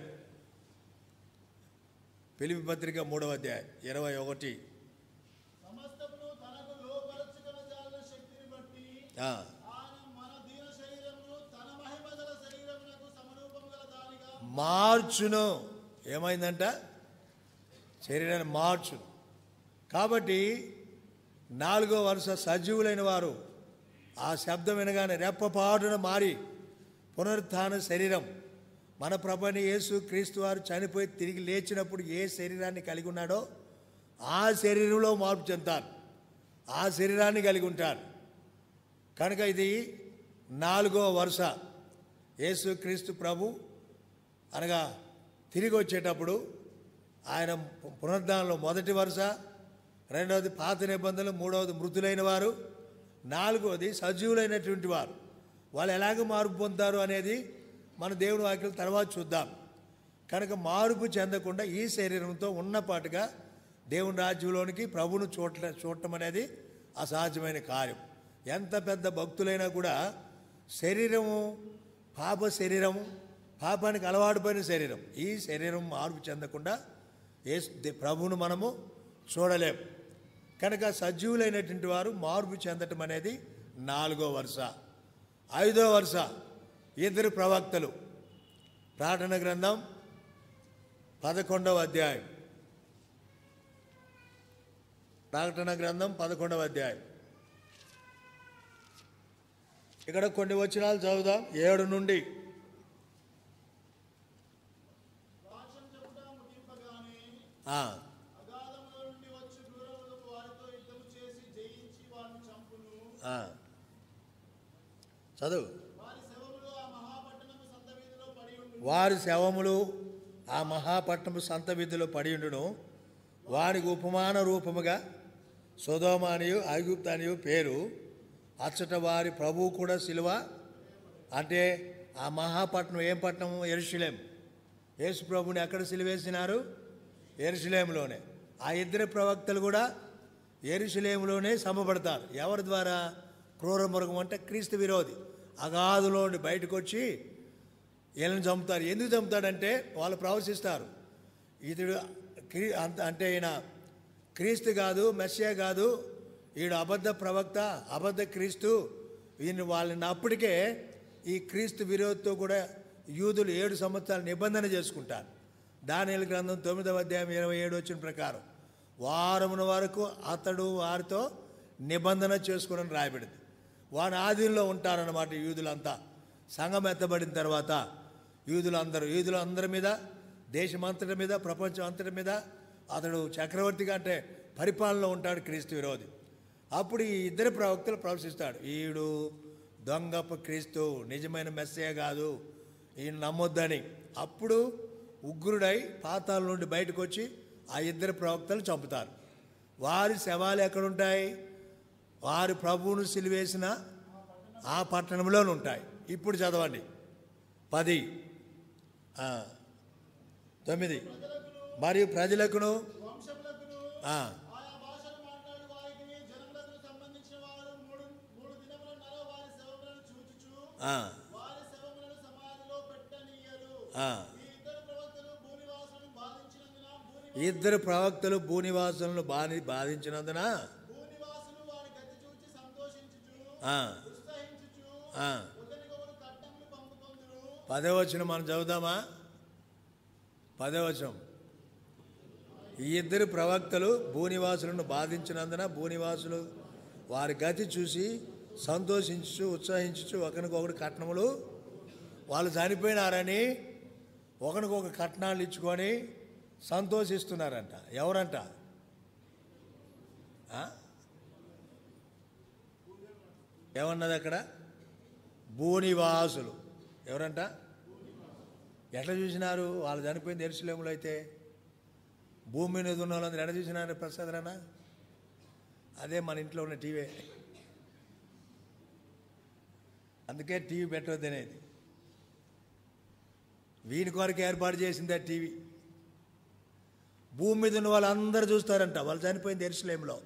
పిలిపి పత్రిక మూడవ అధ్యాయం ఇరవై ఒకటి సమస్తమును తనకు లోపరచుకున్న జాలిన శక్తిని బట్టి ఆ, ఆయన మన దీన శరీరమును తన మహిమ గల శరీరమునకు సమరూపం గల దానిగా మార్చును ఏమైందంట శరీరాన్ని మార్చును కాబట్టి నాలుగో వరుస సజీవులైన వారు ఆ శబ్దం వినగానే రెప్పపాటున మారి పునరుత్థాన శరీరం మన ప్రభని యేసు క్రీస్తు వారు చనిపోయి తిరిగి లేచినప్పుడు ఏ శరీరాన్ని కలిగి ఉన్నాడో ఆ శరీరంలో మార్పు చెందుతారు ఆ శరీరాన్ని కలిగి ఉంటారు కనుక ఇది నాలుగో వరుస యేసు క్రీస్తు ప్రభు అనగా తిరిగి వచ్చేటప్పుడు ఆయన పునరుద్ధానంలో మొదటి వరుస రెండవది పాత నిబంధనలు మూడవది మృతులైన వారు నాలుగవది సజీవులైనటువంటి వారు వాళ్ళు ఎలాగ మార్పు పొందుతారు అనేది మన దేవుని వాక్యం తర్వాత చూద్దాం కనుక మార్పు చెందకుండా ఈ శరీరంతో ఉన్నపాటుగా దేవుని రాజ్యంలోనికి ప్రభువును చూడ చూడటం అనేది అసహజమైన కార్యం ఎంత పెద్ద భక్తులైనా కూడా శరీరము పాప శరీరము పాపానికి అలవాటుపోయిన శరీరం ఈ శరీరం మార్పు చెందకుండా ఏ ప్రభువును మనము చూడలేం కనుక సజీవులైనటువంటి వారు మార్పు చెందటం అనేది నాలుగో వరుస ఐదో వరుస ఇద్దరు ప్రవక్తలు ప్రార్థన గ్రంథం పదకొండవ అధ్యాయం ప్రకటన గ్రంథం పదకొండవ అధ్యాయం ఇక్కడ కొన్ని వచనాలు చదువుదాం ఏడు నుండి సాక్ష్యం చెప్పుట ముగింపగానే ఆ, అగాధములో నుండి వచ్చి దూరములకు వారితో యుద్ధము చేసి జయించి వారిని చంపును ఆ. చదువు వారి శవములు ఆ మహాపట్టణము సంత వీధిలో పడి ఉండును వారి శవములు ఆ మహాపట్నము సంత విధులు పడియుండును వారికి ఉపమాన రూపముగా సుధోమానియు ఐగుప్తానియు పేరు అచ్చట వారి ప్రభువు కూడా సిలువ అంటే ఆ మహాపట్నం ఏం పట్నం ఎరుషులేం యేసు ప్రభుని ఎక్కడ సిలువేసినారు ఎరుషులేంలోనే ఆ ఇద్దరు ప్రవక్తలు కూడా ఎరుషులేములోనే సమపడతారు ఎవరి ద్వారా క్రూర మృగం అంటే క్రీస్తు విరోధి అగాధులో నుండి బయటకు వచ్చి వీళ్ళని చంపుతారు ఎందుకు చంపుతాడంటే వాళ్ళు ప్రవశిస్తారు ఇతడు క్రీ అంత అంటే ఈయన క్రీస్తు కాదు మెస్సియా కాదు ఈడు అబద్ధ ప్రవక్త అబద్ధ క్రీస్తు ఈయన వాళ్ళని అప్పటికే ఈ క్రీస్తు విరోధితో కూడా యూదులు ఏడు సంవత్సరాలు నిబంధన చేసుకుంటారు దానిల గ్రంథం తొమ్మిదవ అధ్యాయం ఇరవై ఏడు వచ్చిన ప్రకారం వారమున వరకు అతడు వారితో నిబంధన చేసుకుని రాయబడింది వారి ఆధీనంలో ఉంటారన్నమాట యూదులంతా సంఘం ఎత్తబడిన తర్వాత యూదులందరూ యూదులు అందరి మీద దేశమంతటి మీద ప్రపంచం అంతటి మీద అతడు చక్రవర్తిగా అంటే పరిపాలనలో ఉంటాడు క్రీస్తు విరోధి అప్పుడు ఈ ఇద్దరు ప్రవక్తలు ప్రవేశిస్తాడు ఈడు దొంగపు క్రీస్తు నిజమైన మెస్సే కాదు ఈయన నమ్మొద్దని అప్పుడు ఉగ్రుడై పాతాల నుండి బయటకు వచ్చి ఆ ఇద్దరు ప్రవక్తలు చంపుతారు వారి శవాలు ఎక్కడుంటాయి వారి ప్రభువును సిలివేసిన ఆ పట్టణంలోనే ఉంటాయి ఇప్పుడు చదవండి పది ఆ, తొమ్మిది మరియు ప్రజలకును వంశములకును ఆ, ఆయా భాషలు మాట్లాడు వారికి జనములకు సంబంధించిన వారు మూడు మూడు దినములన్నర వారి శవములను చూచుచు ఆ, వారి శవములను సమాధిలో పెట్టనీయరు ఆ. ఈ ఇద్దరు ప్రవక్తలు భూనివాసులను బాధించినందున భూని ఇద్దరు ప్రవక్తలు భూనివాసులను బాధి బాధించినందున భూనివాసులు వారి గతి చూచి సంతోషించుచు ఆ, ఉత్సహించుచు ఆ, ఒకరికొకరు కట్టములు పంపుకొందురు పదవచనం మనం చదువుదామా పదవచనం ఈ ఇద్దరు ప్రవక్తలు భూనివాసులను బాధించినందున భూనివాసులు వారి గతి చూసి సంతోషించు ఉత్సాహించు ఒకరికొకరు కట్నములు వాళ్ళు చనిపోయినారని ఒకరికొక కట్నాలు ఇచ్చుకొని సంతోషిస్తున్నారంట ఎవరంట ఆ? ఏమన్నది అక్కడ భూనివాసులు ఎవరంట ఎట్లా చూసినారు వాళ్ళు చనిపోయింది ఎరుసలేములు అయితే భూమి మీద ఉన్న వాళ్ళందరూ ఎట్లా చూసినారు ప్రసాద్ రానా అదే మన ఇంట్లో ఉన్న టీవీ అందుకే టీవీ పెట్టవద్దు అనేది వీని కొరకు ఏర్పాటు చేసింది ఆ టీవీ భూమి మీద ఉన్న వాళ్ళందరూ చూస్తారంట వాళ్ళు చనిపోయింది ఎరుసలేములో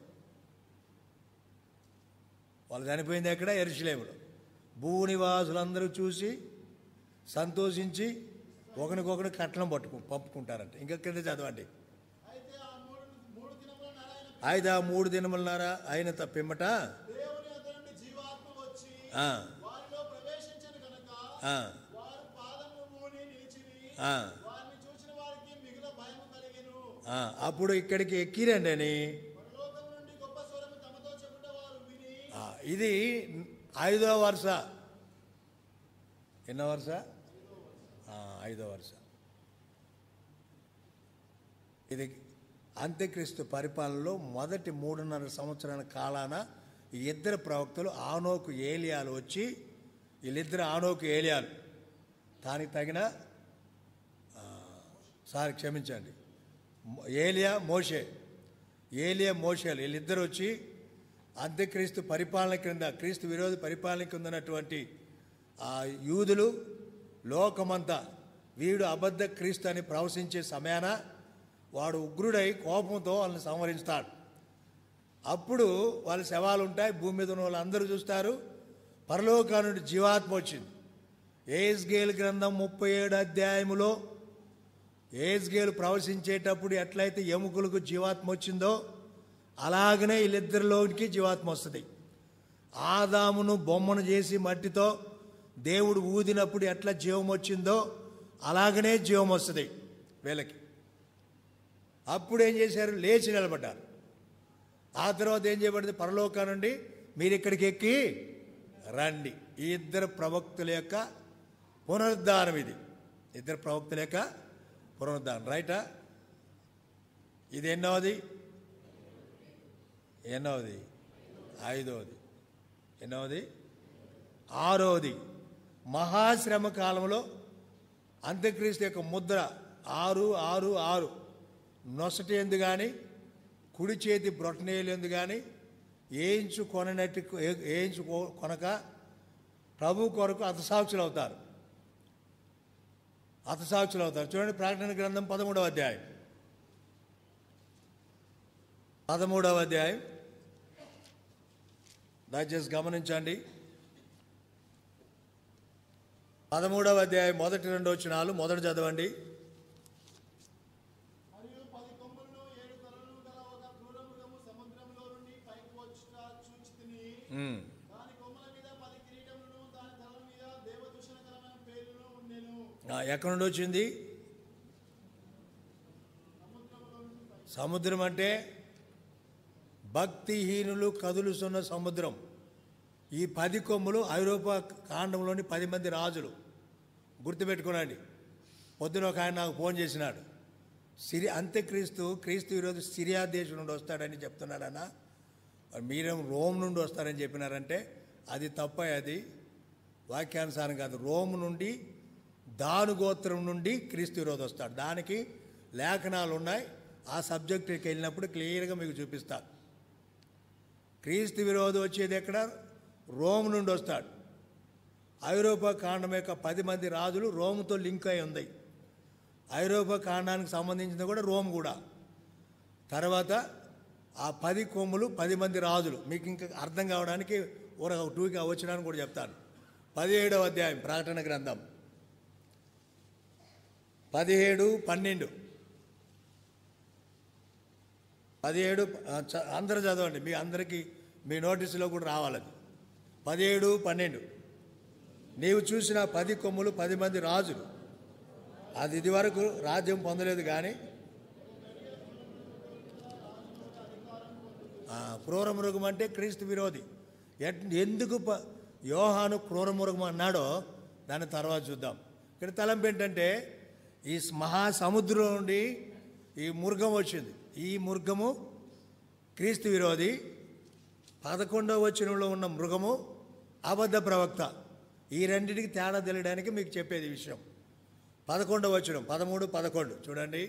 వాళ్ళు చనిపోయింది ఎక్కడ ఎరుసలేములో భూనివాసులందరూ చూసి సంతోషించి ఒకరికొకరు కట్నం పట్టుకు పంపుకుంటారంట ఇంకెక్కడ చదవండి అయితే ఆ మూడు మూడు దినముల నరైన అయితే ఆ మూడు దినములన్నారా అయిన తప్పిమ్మట దేవుని వద్ద నుండి జీవాత్మ వచ్చి ఆ, వారిలో ప్రవేశించను గనక ఆ, వారు పాదము ఊని నిలిచిరి ఆ, వారిని చూసిన వారికి మిగుల భయము కలిగెను ఆ, అప్పుడు ఇక్కడికి ఎక్కిరండి అని పరలోకం నుండి గొప్ప స్వరము తమతో చెప్పుట వారు విని ఆ, ఇది ఐదో వరుస ఎన్నో వరుస ఆ, ఐదో వరుస ఇది అంత్యక్రీస్తు పరిపాలనలో మొదటి మూడున్నర సంవత్సరాల కాలాన ఈ ఇద్దరు ప్రవక్తలు ఆనోకు ఏలియాలు వచ్చి వీళ్ళిద్దరు ఆనోకు ఏలియాలు దానికి తగిన ఆ, సారీ క్షమించండి మో- ఏలియా మోషే ఏలియా మోషేలు వీళ్ళిద్దరు వచ్చి అంత్యక్రీస్తు పరిపాలన క్రింద క్రీస్తు విరోధి పరిపాలన కింద ఉన్నటువంటి ఆ యూదులు లోకమంతా వీడు అబద్ధ క్రీస్తు అని ప్రవశించే సమయాన వాడు ఉగ్రుడై కోపంతో వాళ్ళని సంహరిస్తాడు అప్పుడు వాళ్ళ శవాలు ఉంటాయి భూమి మీద ఉన్న వాళ్ళందరూ చూస్తారు పరలోకా నుండి జీవాత్మ వచ్చింది ఏస్గేల్ గ్రంథం ముప్పై ఏడు అధ్యాయములో ఏజ్గేలు ప్రవశించేటప్పుడు ఎట్లయితే ఎముకలకు జీవాత్మ వచ్చిందో అలాగనే వీళ్ళిద్దరిలోనికి జీవాత్మ వస్తుంది ఆదామును బొమ్మను చేసి మట్టితో దేవుడు ఊదినప్పుడు ఎట్లా జీవం వచ్చిందో అలాగనే జీవం వస్తుంది వీళ్ళకి అప్పుడు ఏం చేశారు లేచి నిలబడ్డారు ఆ తర్వాత ఏం చేయబడింది పరలోకా నుండి మీరు ఇక్కడికి ఎక్కి రండి ఈ ఇద్దరు ప్రవక్తుల యొక్క పునరుద్ధానం ఇది ఇద్దరు ప్రవక్తుల యొక్క పునరుద్ధానం రైటా ఇది ఎన్నోది ఎన్నోది ఐదవది ఎన్నోది ఆరోది మహాశ్రమ కాలంలో అంత్యక్రీస్తు యొక్క ముద్ర ఆరు ఆరు ఆరు నొసటి ఎందు కానీ కుడి చేతి బ్రొటనేలు ఎందు కానీ ఏయించు కొననట్టు ఏయించు కొ- కొనక ప్రభు కొరకు అతసాక్షులు అవుతారు అతసాక్షులు అవుతారు చూడండి ప్రకటన గ్రంథం పదమూడవ అధ్యాయం పదమూడవ అధ్యాయం దయచేసి గమనించండి పదమూడవ అధ్యాయం మొదటి రెండు వచ్చినాలు మొదటి చదవండి మరియు పది కొమ్ములను ఏడు తలలు గల ఒక క్రూరమృగము సముద్రంలో నుండి పైకి వచ్చుట చూచితిని ఉమ్. దాని కొమ్మల మీద పది కిరీటములను దాని తల మీద దేవదూషణకరమైన పేర్లను ఉండెను ఆ, ఎక్కడి నుండి వచ్చింది సముద్రం అంటే భక్తిహీనులు కదులుతున్న సముద్రం ఈ పది కొమ్ములు ఐరోపా కాండంలోని పది మంది రాజులు గుర్తుపెట్టుకోనండి పొద్దున ఒక ఆయన నాకు ఫోన్ చేసినాడు సిరి అంత్యక్రీస్తు క్రీస్తు ఈరోజు సిరియా దేశం నుండి వస్తాడని చెప్తున్నాడన్నా మరి మీరేం రోమ్ నుండి వస్తారని చెప్పినారంటే అది తప్ప అది వాక్యానుసారం కాదు రోము నుండి దాను గోత్రం నుండి క్రీస్తు విరోధి వస్తాడు దానికి లేఖనాలు ఉన్నాయి ఆ సబ్జెక్టుకి వెళ్ళినప్పుడు క్లియర్గా మీకు చూపిస్తాను క్రీస్తు విరోధి వచ్చేది ఎక్కడ రోమ్ నుండి వస్తాడు ఐరోపా కాండం యొక్క పది మంది రాజులు రోముతో లింక్ అయి ఉంది ఐరోపా కాండానికి సంబంధించింది కూడా రోమ్ కూడా తర్వాత ఆ పది కొమ్ములు పది మంది రాజులు మీకు ఇంకా అర్థం కావడానికి ఒక టూకి వచ్చినాను కూడా చెప్తాను పదిహేడవ అధ్యాయం ప్రకటన గ్రంథం పదిహేడు పన్నెండు పదిహేడు ఆ, చ- అందరూ చదవండి మీ అందరికీ మీ నోటీసులో కూడా రావాలది పదిహేడు పన్నెండు నీవు చూసిన పది కొమ్ములు పది మంది రాజులు అది ఇది వరకు రాజ్యం పొందలేదు కానీ ఆ, క్రూర మృగం అంటే క్రీస్తు విరోధి ఎట్- ఎందుకు ప- యోహాను క్రూర మృగం అన్నాడో దాని తర్వాత చూద్దాం ఇక్కడ తలంపు ఏంటంటే ఈ స్- మహాసముద్రం నుండి ఈ మృగం వచ్చింది ఈ మృగము క్రీస్తు విరోధి పదకొండవ వచనంలో ఉన్న మృగము అబద్ధ ప్రవక్త ఈ రెండింటికి తేడా తెలియడానికి మీకు చెప్పేది ఈ విషయం పదకొండవ వచనం పదమూడు పదకొండు చూడండి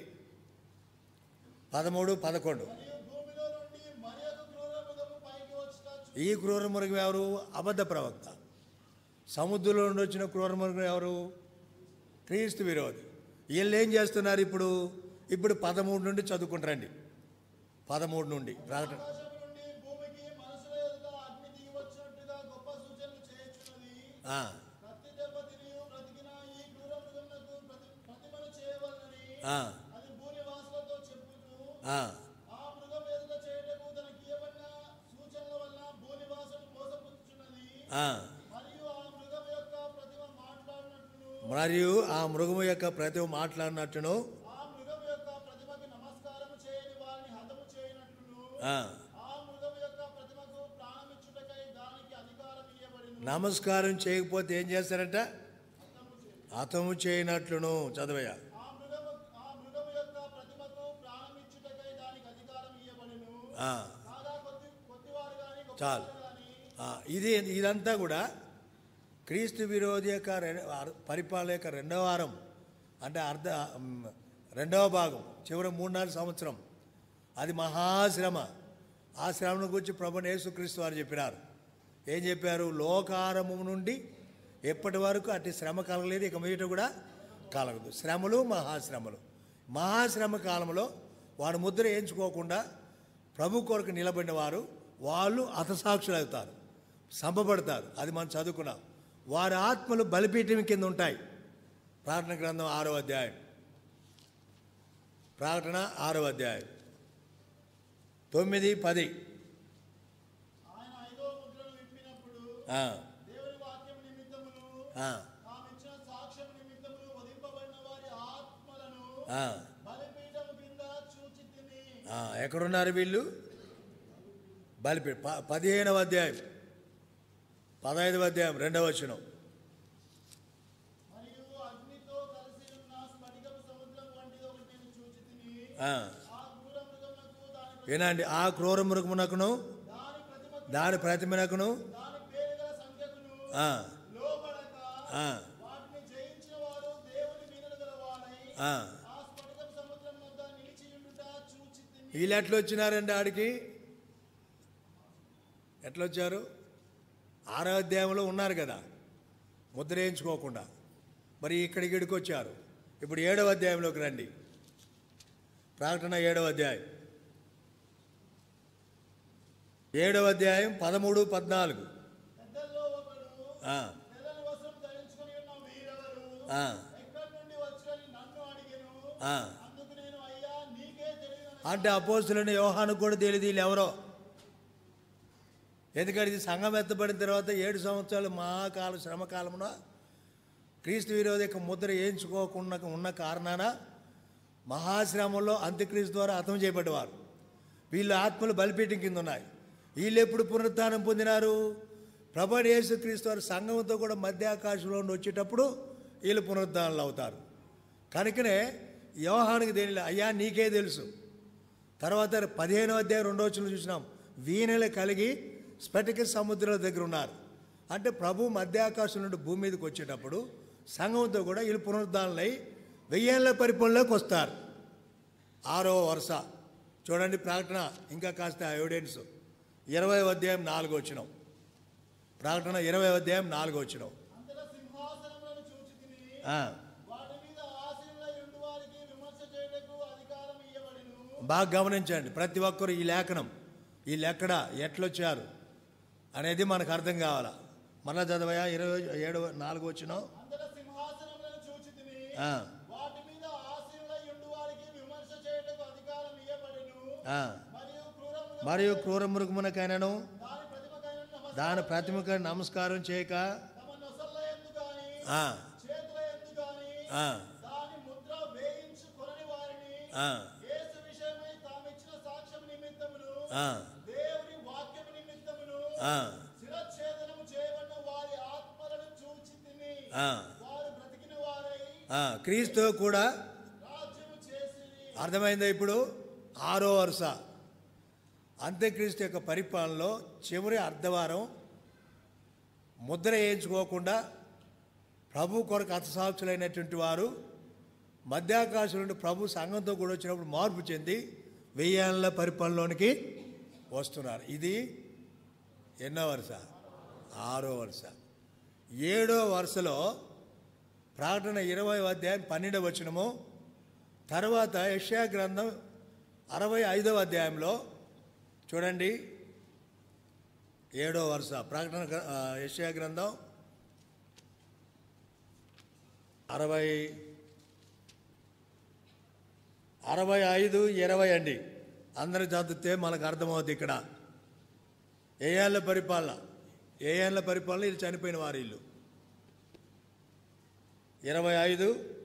పదమూడు పదకొండు మరియు భూమిలో నుండి మరి ఒక క్రూర మృగము పైకి వచ్చుట చూ- ఈ క్రూర మృగం ఎవరు అబద్ధ ప్రవక్త సముద్రంలో నుండి వచ్చిన క్రూర మృగం ఎవరు క్రీస్తు విరోధి వీళ్ళు ఏం చేస్తున్నారు ఇప్పుడు ఇప్పుడు పదమూడు నుండి చదువుకుంటారండి పదమూడు నుండి ప్రకటన ఆకాశం నుండి భూమికి మనుషుల ఎదుట అగ్ని దిగి వచ్చినట్టుగా గొప్ప సూచనలు చేయుచున్నది ఆ, కత్తి దెబ్బ తిరిగి బ్రతికిన ఈ క్రూర మృగమునకు ప్రతి ప్రతిమను చేయవలనని ఆ, అది భూనివాసులతో చెప్పుతూ ఆ, ఆ మృగం ఎదుట చేయుటకు తనకి ఇవ్వబడిన సూచనల వల్ల భూనివాసులు మోసపుచ్చుచున్నది ఆ. మరియు ఆ మృగం యొక్క ప్రతిమ మాట్లాడినట్లు మరియు ఆ మృగము యొక్క ప్రతి మాట్లాడినట్టును ఆ మృగం యొక్క ప్రతిమకి నమస్కారం చేయని వారిని హతము చేయనట్లు ఆ, ఆ మృగం యొక్క ప్రతిమకు ప్రాణమిచ్చుటకై దానికి అధికారం ఇవ్వబడిను నమస్కారం చేయకపోతే ఏం చేస్తారంట హతము చేయనట్లును చదవయ్యా ఆ మృగము ఆ మృగము యొక్క ప్రతిమకు ప్రాణమిచ్చుటకై దానికి అధికారం ఇవ్వబడిను ఆ, కాగా కొద్ది కొద్దివారు గాని చాలు. గొప్పవారు గాని ఆ, ఇది ఇదంతా కూడా క్రీస్తు విరోధి యొక్క రె- అర్- పరిపాలన యొక్క రెండవ వారం అంటే అర్ధ మ్, రెండవ భాగం చివరి మూడు నాలుగు సంవత్సరం అది మహాశ్రమ ఆ శ్రమను గురించి ప్రభు యేసుక్రీస్తు వారు చెప్పినారు ఏం చెప్పారు లోకారంభం నుండి ఎప్పటి వరకు అట్టి శ్రమ కలగలేదు ఇక మీట కూడా కలగదు శ్రమలు మహాశ్రమలు మహాశ్రమ కాలంలో వాడు ముద్ర వేయించుకోకుండా ప్రభు కొరకు నిలబడిన వారు వాళ్ళు హతసాక్షులు అవుతారు సంపబడతారు అది మనం చదువుకున్నాం వారి ఆత్మలు బలిపీఠం కింద ఉంటాయి ప్రార్థన గ్రంథం ఆరో అధ్యాయం ప్రకటన ఆరో అధ్యాయం తొమ్మిది పది ఆయన ఐదో ముద్రను విప్పినప్పుడు ఆ, దేవుని వాక్యం నిమిత్తమును ఆ, తామిచ్చిన సాక్ష్యం నిమిత్తమును వధింపబడిన వారి ఆత్మలను ఆ, బలిపీఠం కింద చూచి తిని ఆ, ఎక్కడున్నారు వీళ్ళు బలిపీ ప పదిహేనవ అధ్యాయం పదహైదవ అధ్యాయం రెండవ వచనం మరియు అగ్నితో కలిసి ఉన్న స్ఫటికపు సముద్రం వంటిది ఒకటి నేను చూచి తిని ఆ, ఆ క్రూర మృగమునకు దాని వినండి ఆ క్రూర మృగమునకును దాని ప్రతిమకు దాని ప్రతిమనకును దాని పేరు గల సంఖ్యకును ఆ, లోబడక ఆ, వాటిని జయించిన వారు దేవుని మీదను గల వారై ఆ. ఆ స్ఫటికపు సముద్రం వద్ద నిలిచి ఉండుట చూచి తిని వీళ్ళు ఎట్లా వచ్చినారండి ఆడికి ఎట్లా వచ్చారు ఆరో అధ్యాయంలో ఉన్నారు కదా ముద్ర వేయించుకోకుండా మరి ఇక్కడికి ఇక్కడికి వచ్చారు ఇప్పుడు ఏడవ అధ్యాయంలోకి రండి ప్రకటన ఏడవ అధ్యాయం ఏడవ అధ్యాయం పదమూడు పద్నాలుగు పెద్దల్లో ఒకడు ఆ, తెల్లని వస్త్రం ధరించుకొని ఉన్న వీరెవరు ఆ, ఎక్కడి నుండి వచ్చని నన్ను అడిగెను ఆ. అందుకు నేను అయ్యా నీకే తెలియదు అంటే అపోస్తులని వ్యవహానికి కూడా తెలియదు వీళ్ళు ఎవరో ఎందుకంటే ఇది సంఘం ఎత్తబడిన తర్వాత ఏడు సంవత్సరాలు మహాకాల శ్రమకాలమున క్రీస్తు విరోధిక ముద్ర వేయించుకోకుండా ఉన్న కారణాన మహాశ్రమంలో అంత్యక్రీస్తు ద్వారా హతం చేయబడ్డవారు వీళ్ళ ఆత్మలు బలిపీఠం కింద ఉన్నాయి వీళ్ళు ఎప్పుడు పునరుత్థానం పొందినారు ప్రభు యేసుక్రీస్తు వారు సంఘంతో కూడా మధ్య ఆకాశంలో నుండి వచ్చేటప్పుడు వీళ్ళు పునరుద్ధానాలు అవుతారు కనుకనే వ్యవహానికి తెలియలే అయ్యా నీకే తెలుసు తర్వాత పదిహేనో అధ్యాయం రెండో వచ్చిన చూసినాం వీణలు కలిగి స్ఫటిక సముద్రం దగ్గర ఉన్నారు అంటే ప్రభు మధ్యాకాశం నుండి భూమి మీదకి వచ్చేటప్పుడు సంఘంతో కూడా వీళ్ళు పునరుద్ధారణలై వెయ్యేళ్ళ పరిపాలనలోకి వస్తారు ఆరో వరుస చూడండి ప్రకటన ఇంకా కాస్త ఎవిడెన్స్ ఇరవై అధ్యాయం నాలుగు వచ్చినాం ప్రకటన ఇరవై అధ్యాయం నాలుగు వచ్చినాం అంతటా సింహాసనములను చూచి తిని ఆ, వాటి మీద ఆసీనులై ఉండు వారికి విమర్శ చేయుటకు అధికారం ఇయ్యబడిను బాగా గమనించండి ప్రతి ఒక్కరు ఈ లేఖనం ఈ లెక్కడ ఎట్లొచ్చారు అనేది మనకు అర్థం కావాలా మళ్ళా చదవయా ఇరవై ఏడు నాలుగు వచ్చినాం అంతటా సింహాసనములను చూచి తిని ఆ, వాటి మీద ఆసీనులై ఉండు వారికి విమర్శ చేయుటకు అధికారం ఇయ్యబడిను ఆ. మరియు క్రూరములు మరియు క్రూర మృగమునకైనను దాని ప్రతిమకైన నమస్కారం దాని ప్రతిమకు నమస్కారం చేయక తమ నొసళ్ళ ఎందు గాని ఆ, చేతుల ఎందు గాని ఆ, దాని ముద్ర వేయించు కొనని వారిని ఆ, యేసు విషయమై తామిచ్చిన సాక్ష్యం నిమిత్తమును ఆ, దేవుని వాక్యము నిమిత్తమును ఆ, శిరఛేదనము చేయబడిన వారి ఆత్మలను చూచి తిని ఆ, వారు బ్రతికిన వారై ఆ. క్రీస్తు కూడా రాజ్యము చేసి అర్థమైందా ఇప్పుడు ఆరో వరుస అంత్యక్రీస్తు యొక్క పరిపాలనలో చివరి అర్ధవారం ముద్ర వేయించుకోకుండా ప్రభు కొరకు అతసాక్షులైనటువంటి వారు మధ్యాకాశం నుండి ప్రభు సంఘంతో కూడా వచ్చినప్పుడు మార్పు చెంది వెయ్యేళ్ళ పరిపాలనలోనికి వస్తున్నారు ఇది ఎన్నో వరుస ఆరో వరుస ఏడో వరుసలో ప్రకటన ఇరవై అధ్యాయం పన్నెండవ వచనము తర్వాత యష్యా గ్రంథం అరవై ఐదవ అధ్యాయంలో చూడండి ఏడో వరుస ప్రకటన గ్ర- ఆ, యెషయా గ్రంథం అరవై అరవై ఐదు ఇరవై అండి అందరు చదివితే మనకు అర్థమవుతుంది ఇక్కడ ఏ ఏళ్ళ పరిపాలన ఏ ఏళ్ళ పరిపాలన వీళ్ళు చనిపోయిన వారి ఇల్లు ఇరవై ఐదు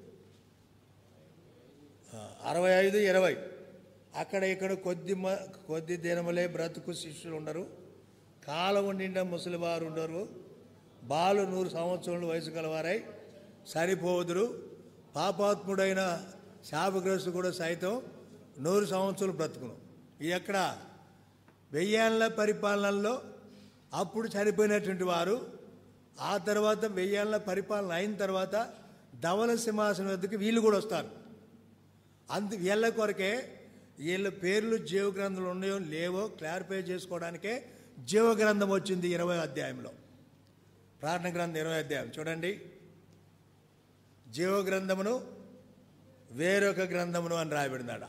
ఆ, అరవై ఐదు ఇరవై అక్కడ ఇక్కడ కొద్ది మ కొద్ది దినములే బ్రతుకు శిష్యులు ఉండరు కాలం నిండా ముసలివారు ఉండరు బాలు నూరు సంవత్సరాల వయసు గలవారై సరిపోదురు పాపాత్ముడైన శాపగ్రస్తు కూడా సైతం నూరు సంవత్సరాలు బ్రతుకును ఇది ఎక్కడ వెయ్యేళ్ళ పరిపాలనలో అప్పుడు చనిపోయినటువంటి వారు ఆ తర్వాత వెయ్యేళ్ళ పరిపాలన అయిన తర్వాత ధవల సింహాసనం వద్దకు వీళ్ళు కూడా వస్తారు అందు వీళ్ళ కొరకే వీళ్ళ పేర్లు జీవ గ్రంథంలో ఉన్నాయో లేవో క్లారిఫై చేసుకోవడానికే జీవ గ్రంథం వచ్చింది ఇరవై అధ్యాయంలో ప్రార్థన గ్రంథం ఇరవై అధ్యాయం చూడండి జీవ గ్రంథమును వేరొక గ్రంథమును అని రాయబడిందాడ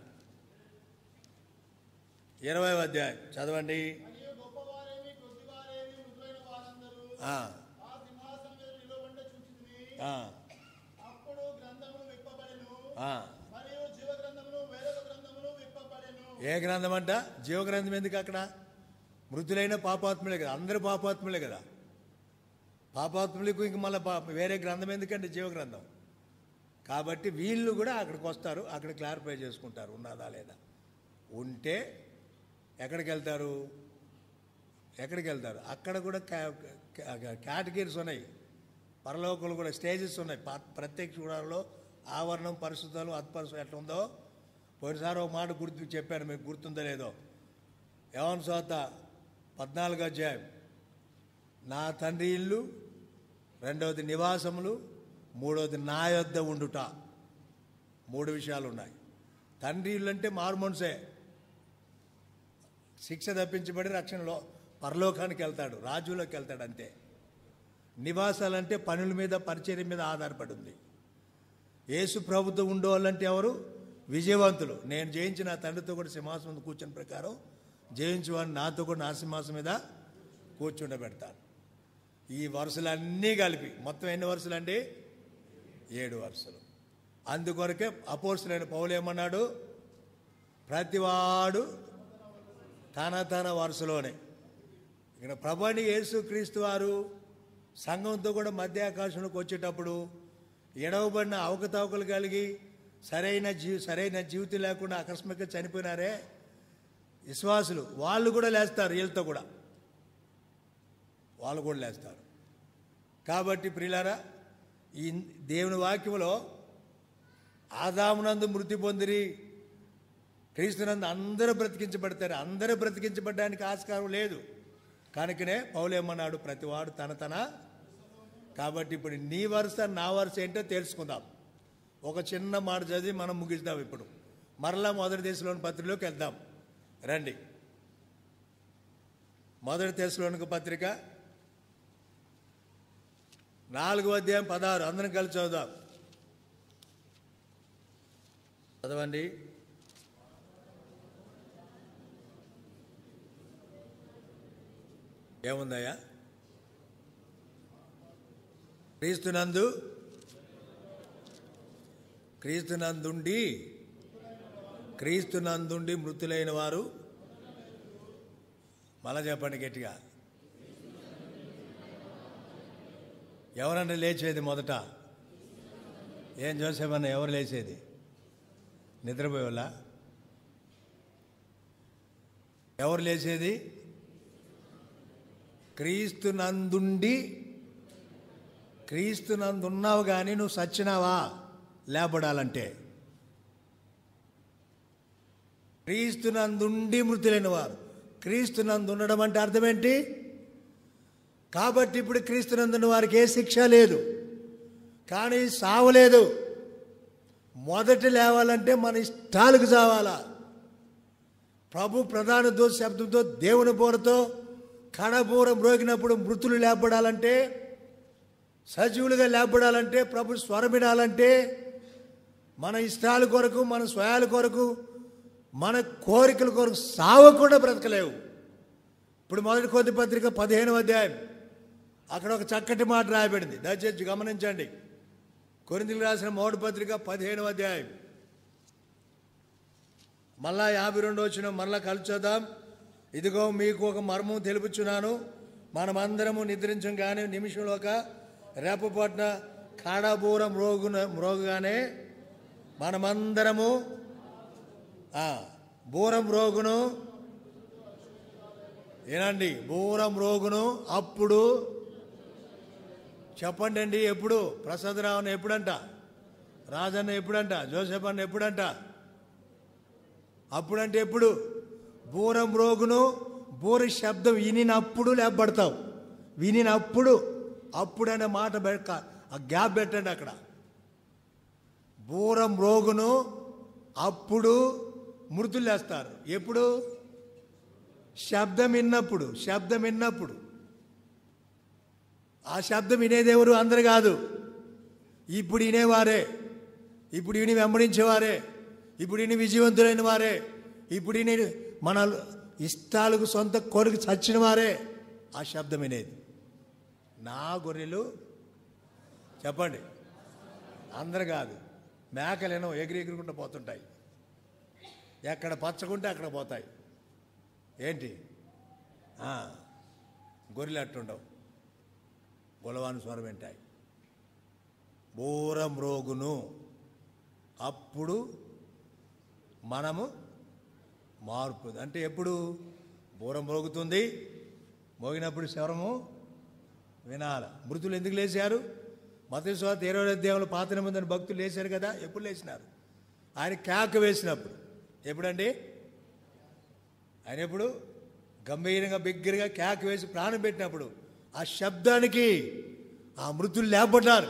ఇరవై అధ్యాయం చదవండి మరియు గొప్పవారేమి కొద్దివారేమి మృదులైన వారందరూ ఆ, ఆ సింహాసనం మీద నిలబడి చూచితిని ఆ, అప్పుడు గ్రంథములు విప్పబడెను ఆ. మరియు జీవ గ్రంథములు వేరొక గ్రంథములు విప్పబడెను ఏ గ్రంథం అంట జీవ గ్రంథం ఎందుకు అక్కడ మృతులైన పాపాత్ములే కదా అందరూ పాపాత్ములే కదా పాపాత్ములకు ఇంక మళ్ళీ పా వేరే గ్రంథం ఎందుకంటే జీవ గ్రంథం కాబట్టి వీళ్ళు కూడా అక్కడికి వస్తారు అక్కడ క్లారిఫై చేసుకుంటారు ఉన్నదా లేదా ఉంటే ఎక్కడికి వెళ్తారు ఎక్కడికి వెళ్తారు అక్కడ కూడా కేటగిరీస్ ఉన్నాయి పరలోకాలు కూడా స్టేజెస్ ఉన్నాయి ప- ప్రత్యక్ష గుడాలలో ఆవరణం పరిశుద్ధాలు అత్పరిశు ఎట్లా ఉందో పోయినసారి ఒక మాట గుర్తు చెప్పాను మీకు గుర్తుందో లేదో యవన్ సోత పద్నాలుగు అధ్యాయం నా తండ్రి ఇల్లు రెండవది నివాసములు మూడవది నా యొద్ద ఉండుట మూడు విషయాలు ఉన్నాయి తండ్రి ఇల్లు అంటే మారు మనసే శిక్ష తప్పించబడి రక్షణలో పరలోకానికి వెళ్తాడు రాజులోకి వెళ్తాడు అంతే నివాసాలంటే పనుల మీద పరిచర్య మీద ఆధారపడి ఉంది యేసు ప్రభుత్వం ఉండేవాళ్ళంటే ఎవరు విజయవంతులు నేను జయించిన నా తండ్రితో కూడా సింహాసనం మీద కూర్చుని ప్రకారం జయించేవాడిని నాతో కూడా నా సింహాసం మీద కూర్చుండబెడతాను ఈ వరుసలన్నీ కలిపి మొత్తం ఎన్ని వరుసలు అండి ఏడు వరుసలు అందుకొరకే అపోర్సులైన పౌలు ఏమన్నాడు ప్రతివాడు తన తన వరుసలోనే ఇక్కడ ప్రభాని యేసు క్రీస్తు వారు సంఘంతో కూడా మధ్య ఆకాశంలోకి వచ్చేటప్పుడు ఎడవబడిన అవకతవకలు కలిగి సరైన జీ సరైన జీవితం లేకుండా అకస్మాత్తుగా చనిపోయినారే విశ్వాసులు వాళ్ళు కూడా లేస్తారు వీళ్ళతో కూడా వాళ్ళు కూడా లేస్తారు కాబట్టి ప్రియులారా ఈ దేవుని వాక్యంలో ఆదామునందు మృతి పొందిరి క్రీస్తునందు అందరూ బ్రతికించబడతారు అందరూ బ్రతికించబడడానికి ఆస్కారం లేదు కనుకనే పౌలేమన్నాడు ప్రతివాడు తన తన కాబట్టి ఇప్పుడు నీ వరుస నా వరుస ఏంటో తెలుసుకుందాం ఒక చిన్న మాట చదివి మనం ముగిస్తాం ఇప్పుడు మరలా మొదటి దేశంలోని పత్రికలోకి వెళ్దాం రండి మొదటి దేశంలోని పత్రిక నాలుగు అధ్యాయం పదహారు అందరం కలిసి చదువుదాం చదవండి ఏముందయ్యా క్రీస్తునందు క్రీస్తునందుండి క్రీస్తునందుండి మృతులైన వారు మళ్ళా చెప్పండి గట్టిగా ఎవరన్నా లేచేది మొదట ఏం చూసేమన్నా ఎవరు లేచేది నిద్రపోయేవాళ్ళ ఎవరు లేచేది క్రీస్తునందుండి క్రీస్తునందున్నావు కానీ నువ్వు సచ్చినావా లేపడాలంటే క్రీస్తునందుండి మృతులైన వారు క్రీస్తునందు ఉండడం అంటే అర్థం ఏంటి కాబట్టి ఇప్పుడు క్రీస్తునందున్న వారికి ఏ శిక్ష లేదు కానీ సావలేదు మొదట లేవాలంటే మన ఇష్టాలకు చావాలా ప్రభు ప్రధాన దూత శబ్దంతో దేవుని బోరతో కడబూరం రోగినప్పుడు మృతులు లేపడాలంటే సజీవులుగా లేపడాలంటే ప్రభు స్వరం వినాలంటే మన ఇష్టాల కొరకు మన స్వయాల కొరకు మన కోరికల కొరకు సావకుండా బ్రతకలేవు ఇప్పుడు మొదటి కొద్ది పత్రిక పదిహేనవ అధ్యాయం అక్కడ ఒక చక్కటి మాట రాయబడింది దయచేసి గమనించండి కొరిందులు రాసిన మొదటి పత్రిక పదిహేనవ అధ్యాయం మళ్ళా యాభై రెండు వచ్చిన మళ్ళా కలుచుదాం ఇదిగో మీకు ఒక మర్మం తెలుపుచున్నాను మనమందరము నిద్రించం కానీ నిమిషంలో ఒక రేపపట్న కాడాబూరం మ్రోగున మ్రోగుగానే మనమందరము ఆ, బూరం రోగును ఏనండి బూరం రోగును అప్పుడు చెప్పండి అండి ఎప్పుడు ప్రసాదరావుని ఎప్పుడంట రాజన్న ఎప్పుడంట జోసెఫ్ అన్న ఎప్పుడంట అప్పుడంటే ఎప్పుడు బూరం రోగును బూర శబ్దం వినినప్పుడు లేపబడతావు వినినప్పుడు అప్పుడు అనే మాట పెట్ట ఆ గ్యాప్ పెట్టండి అక్కడ బూరం రోగును అప్పుడు మృతులు లేస్తారు ఎప్పుడు శబ్దం విన్నప్పుడు శబ్దం విన్నప్పుడు ఆ శబ్దం వినేది ఎవరు అందరు కాదు ఇప్పుడు వినేవారే ఇప్పుడు విని వెంబడించేవారే ఇప్పుడు విని విజయవంతులైన వారే ఇప్పుడు విని మన ఇష్టాలకు సొంత కోరిక చచ్చిన వారే ఆ శబ్దం వినేది నా గొర్రెలు చెప్పండి అందరు కాదు మేకలేనో ఎగిరి ఎగురుకుంటూ పోతుంటాయి ఎక్కడ పచ్చకుంటే అక్కడ పోతాయి ఏంటి ఆ, గొర్రెలు అట్టుండవు గొలవాను స్వరం వింటాయి బూరం రోగును అప్పుడు మనము మార్పు అంటే ఎప్పుడు బూరం మోగుతుంది మోగినప్పుడు స్వరము వినాల మృతులు ఎందుకు లేచారు మత స్వాత ఇరవై అధ్యాయంలో పాత నిబంధన భక్తులు లేచారు కదా ఎప్పుడు లేచినారు ఆయన కేక వేసినప్పుడు ఎప్పుడండి ఆయన ఎప్పుడు గంభీరంగా బిగ్గరగా కేక వేసి ప్రాణం పెట్టినప్పుడు ఆ శబ్దానికి ఆ మృతులు లేపడ్డారు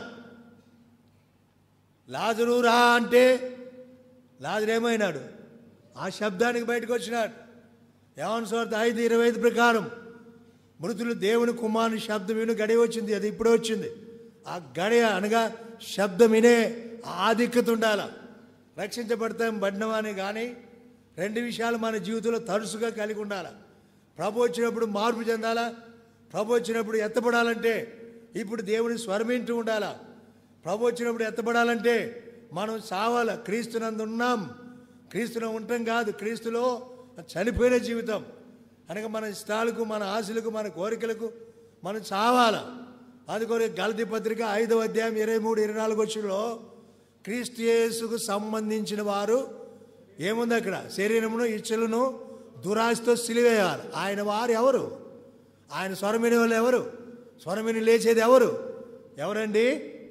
లాజరు రా అంటే లాజరు ఏమైనాడు ఆ శబ్దానికి బయటకు వచ్చినాడు యవన్ స్వార్థ ఐదు ఇరవై ఐదు ప్రకారం మృతులు దేవుని కుమారుని శబ్దం విను గడియ వచ్చింది అది ఇప్పుడే వచ్చింది ఆ గడియ అనగా శబ్దం వినే ఆధిక్యత ఉండాల రక్షించబడతాం పడినవాని కానీ రెండు విషయాలు మన జీవితంలో తరచుగా కలిగి ఉండాలి ప్రభు వచ్చినప్పుడు మార్పు చెందాలా ప్రభు వచ్చినప్పుడు ఎత్తపడాలంటే ఇప్పుడు దేవుని స్వరమింటూ ఉండాలా ప్రభు వచ్చినప్పుడు ఎత్తపడాలంటే మనం చావాల క్రీస్తునందు ఉన్నాం క్రీస్తులో ఉండటం కాదు క్రీస్తులో చనిపోయిన జీవితం అనగా మన ఇష్టాలకు మన ఆశలకు మన కోరికలకు మనం చావాల అది కొరకు గలతి పత్రిక ఐదవ అధ్యాయం ఇరవై మూడు ఇరవై నాలుగు వచ్చులో క్రీస్తు యేసుకు సంబంధించిన వారు ఏముంది అక్కడ శరీరమును ఇచ్చలను దురాశతో సిలివేయాలి ఆయన వారు ఎవరు ఆయన స్వరమిని వాళ్ళు ఎవరు స్వరమిని లేచేది ఎవరు ఎవరండి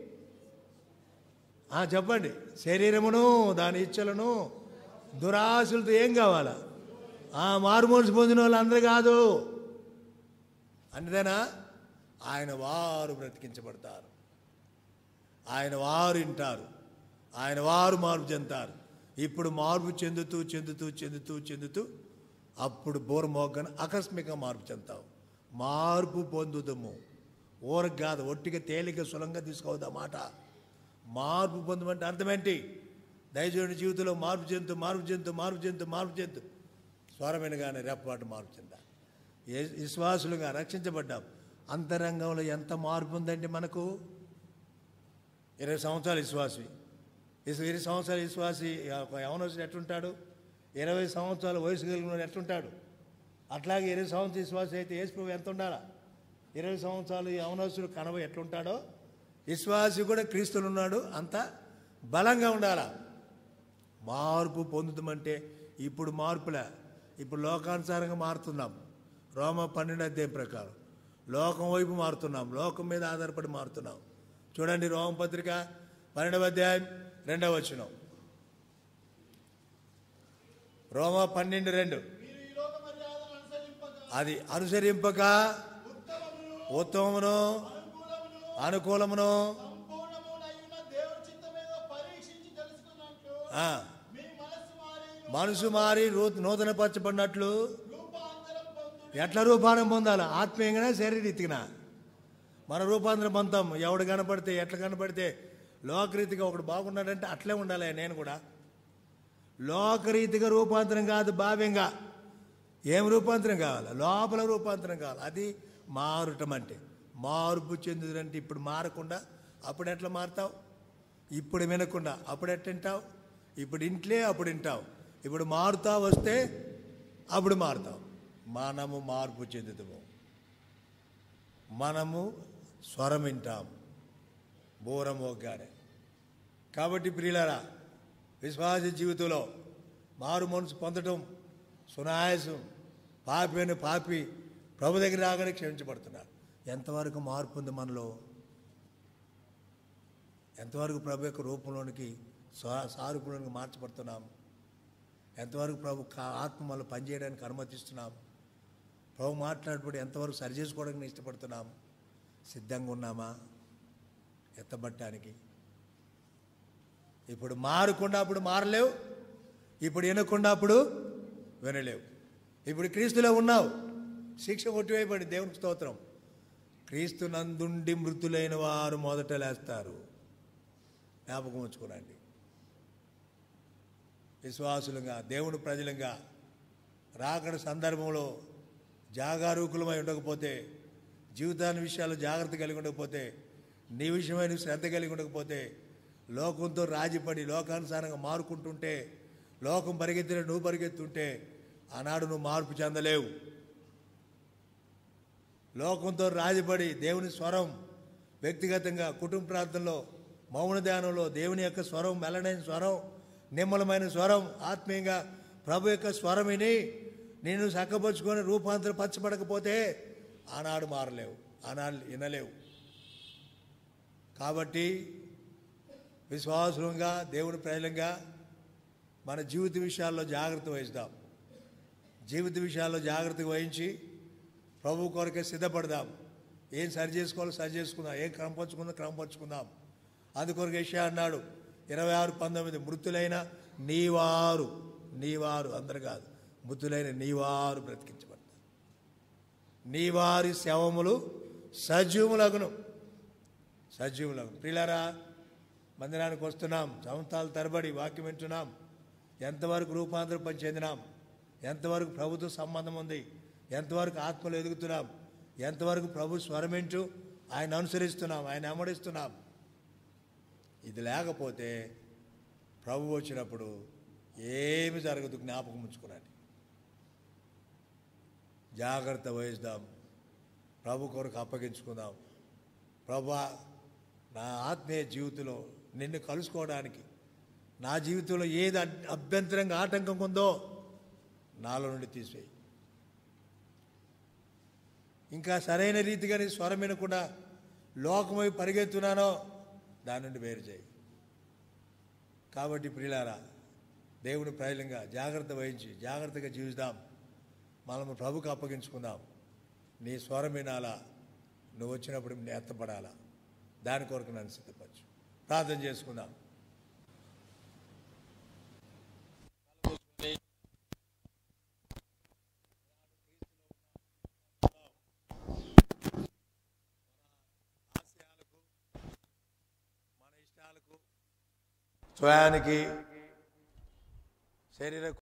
ఆ, చెప్పండి శరీరమును దాని ఇచ్చలను దురాశలతో ఏం కావాలా ఆ మారుమోసు పొందిన వాళ్ళు అందరు కాదు అందుదేనా ఆయన వారు బ్రతికించబడతారు ఆయన వారు వింటారు ఆయన వారు మార్పు చెందుతారు ఇప్పుడు మార్పు చెందుతూ చెందుతూ చెందుతూ చెందుతూ అప్పుడు బోర మోగ్గన ఆకస్మిక మార్పు చెందుతావు మార్పు పొందుదము ఊరకు కాదు ఒట్టిగా తేలిక సులంగా తీసుకోవద్దు ఆ మాట మార్పు పొందమంటే అర్థమేంటి దయచేయుడి జీవితంలో మార్పు చెందుతూ మార్పు చెందుతూ మార్పు చెందుతూ మార్పు చెందుతూ స్వరమైనగానే రెప్పపాటు మార్పు చెందా ఏ- విశ్వాసులుగా రక్షించబడ్డాం అంతరంగంలో ఎంత మార్పు ఉందంటే మనకు ఇరవై సంవత్సరాలు విశ్వాసి ఇసు ఇరవై సంవత్సరాల విశ్వాసి ఒక యవనస్తుడు ఎట్లుంటాడు ఇరవై సంవత్సరాల వయసు కలిగిన ఎట్లుంటాడు అట్లాగే ఇరవై సంవత్సరాల విశ్వాసి అయితే యేసుప్రభు ఎంత ఉండాలా ఇరవై సంవత్సరాలు యవనస్తుడు కనవ ఎట్లుంటాడో విశ్వాసి కూడా క్రీస్తులు ఉన్నాడు అంత బలంగా ఉండాలా మార్పు పొందుతామంటే ఇప్పుడు మార్పులే ఇప్పుడు లోకానుసారంగా మారుతున్నాం రోమ పన్నెండు అధ్యాయం ప్రకారం లోకం వైపు మారుతున్నాం లోకం మీద ఆధారపడి మారుతున్నాం చూడండి రోమ పత్రిక పన్నెండవ అధ్యాయం రెండవ వచనం రోమ పన్నెండు రెండు మీరు ఈ లోక మర్యాదను అనుసరింపక అది అనుసరింపక ఉత్తమమును ఉత్తమమును అనుకూలమును అనుకూలమును సంపూర్ణమునైన దేవుని చిత్తమేదో పరీక్షించి తెలుసుకున్నట్లు ఆ, మీ మనస్సు మారి మనసు మారి రూ- నూతనపరచబడినట్లు రూపాంతరం పొందు ఎట్లా రూపాంతరం పొందాలి ఆత్మీయంగానే శరీరీతిగా మన రూపాంతరం పొందాం ఎవడు కనపడితే ఎట్లా కనపడితే లోకరీతిగా ఒకడు బాగున్నాడంటే అట్లే ఉండాలి నేను కూడా లోకరీతిగా రూపాంతరం కాదు భావ్యంగా ఏం రూపాంతరం కావాలి లోపల రూపాంతరం కావాలి అది మారటం అంటే మార్పు చెందుదంటే ఇప్పుడు మారకుండా అప్పుడు ఎట్లా మారుతావు ఇప్పుడు వినకుండా అప్పుడు ఎట్ట వింటావు ఇప్పుడు ఇంట్లే అప్పుడు వింటావు ఇప్పుడు మారుతా వస్తే అప్పుడు మారుతావు మనము మార్పు చెందుతాము మనము స్వరం వింటాం బోరమోగ్గానే కాబట్టి ప్రియులారా విశ్వాస జీవితంలో మారు మనసు పొందటం సునాయాసం పాపి అని పాపి ప్రభు దగ్గర రాగానే క్షమించబడుతున్నారు ఎంతవరకు మార్పు ఉంది మనలో ఎంతవరకు ప్రభు యొక్క రూపంలోనికి స్వ- సారూపులోనికి మార్చబడుతున్నాం ఎంతవరకు ప్రభు కా- ఆత్మ మనలో పనిచేయడానికి అనుమతిస్తున్నాం ప్రభు మాట్లాడేటప్పుడు ఎంతవరకు సరి చేసుకోవడానికి ఇష్టపడుతున్నాం సిద్ధంగా ఉన్నామా ఎత్తబట్టడానికి ఇప్పుడు మారకుండా అప్పుడు మారలేవు ఇప్పుడు వినకుండా అప్పుడు వినలేవు ఇప్పుడు క్రీస్తులో ఉన్నావు శిక్ష కొట్టివేయబడి దేవునికి స్తోత్రం క్రీస్తు నందుండి మృతులైన వారు మొదట లేస్తారు జ్ఞాపకం ఉంచుకోనండి విశ్వాసులుగా దేవుని ప్రజలుగా రాకడ సందర్భంలో జాగారూకులమై ఉండకపోతే జీవితాన్ని విషయాల్లో జాగ్రత్త కలిగి ఉండకపోతే నీ విషయమైన శ్రద్ధ కలిగి ఉండకపోతే లోకంతో రాజీపడి లోకానుసారంగా మారుకుంటుంటే లోకం పరిగెత్తిన నువ్వు పరిగెత్తుంటే ఆనాడు నువ్వు మార్పు చెందలేవు లోకంతో రాజీపడి దేవుని స్వరం వ్యక్తిగతంగా కుటుంబ ప్రాంతంలో మౌన ధ్యానంలో దేవుని యొక్క స్వరం మెల్లడైన స్వరం నిమ్మలమైన స్వరం ఆత్మీయంగా ప్రభు యొక్క స్వరం విని నేను చక్కపరుచుకొని రూపాంతరపరచబడకపోతే ఆనాడు మారలేవు ఆనాడు వినలేవు కాబట్టి విశ్వాసులంగా దేవుని ప్రజలంగా మన జీవిత విషయాల్లో జాగ్రత్త వహిస్తాం జీవిత విషయాల్లో జాగ్రత్త వహించి ప్రభు కొరకే సిద్ధపడదాం ఏం సరి చేసుకోవాలో సరి చేసుకుందాం ఏం క్రమపరుచుకుందో క్రమపరుచుకుందాం అందుకొరకు యెషయా అన్నాడు ఇరవై ఆరు పంతొమ్మిది మృతులైన నీవారు నీవారు అందరు కాదు మృతులైన నీవారు బ్రతికించబడతారు నీవారి శవములు సజీవులగును సజీవులగును ప్రియులారా మందిరానికి వస్తున్నాం సంవత్సరాల తరబడి వాక్యం వింటున్నాం ఎంతవరకు రూపాంతరం చెందినాం ఎంతవరకు ప్రభుత్వ సంబంధం ఉంది ఎంతవరకు ఆత్మలు ఎదుగుతున్నాం ఎంతవరకు ప్రభు స్వరమింటూ ఆయన అనుసరిస్తున్నాం ఆయన అమడిస్తున్నాం ఇది లేకపోతే ప్రభు వచ్చినప్పుడు ఏమి జరగదు జ్ఞాపకం ఉంచుకునండి జాగ్రత్త వహిస్తాం ప్రభు కొరకు అప్పగించుకుందాం ప్రభా నా ఆత్మీయ జీవితంలో నిన్ను కలుసుకోవడానికి నా జీవితంలో ఏది అడ్- అభ్యంతరంగా ఆటంకం ఉందో నాలో నుండి తీసివేయి ఇంకా సరైన రీతిగా నీ స్వరం వినకుండా లోకమై పరిగెత్తున్నానో దాని నుండి వేరు చేయి కాబట్టి ప్రియులారా దేవుని ప్రజలంగా జాగ్రత్త వహించి జాగ్రత్తగా జీవిస్తాం మనము ప్రభుకు అప్పగించుకుందాం నీ స్వరం వినాలా నువ్వు వచ్చినప్పుడు నేను ఎత్తపడాలా దాని కొరకు నన్ను సిద్ధపరచు ప్రార్థన చేసుకుందాం ఆశయాలకు మన ఇష్టాలకు స్వయానికి శరీర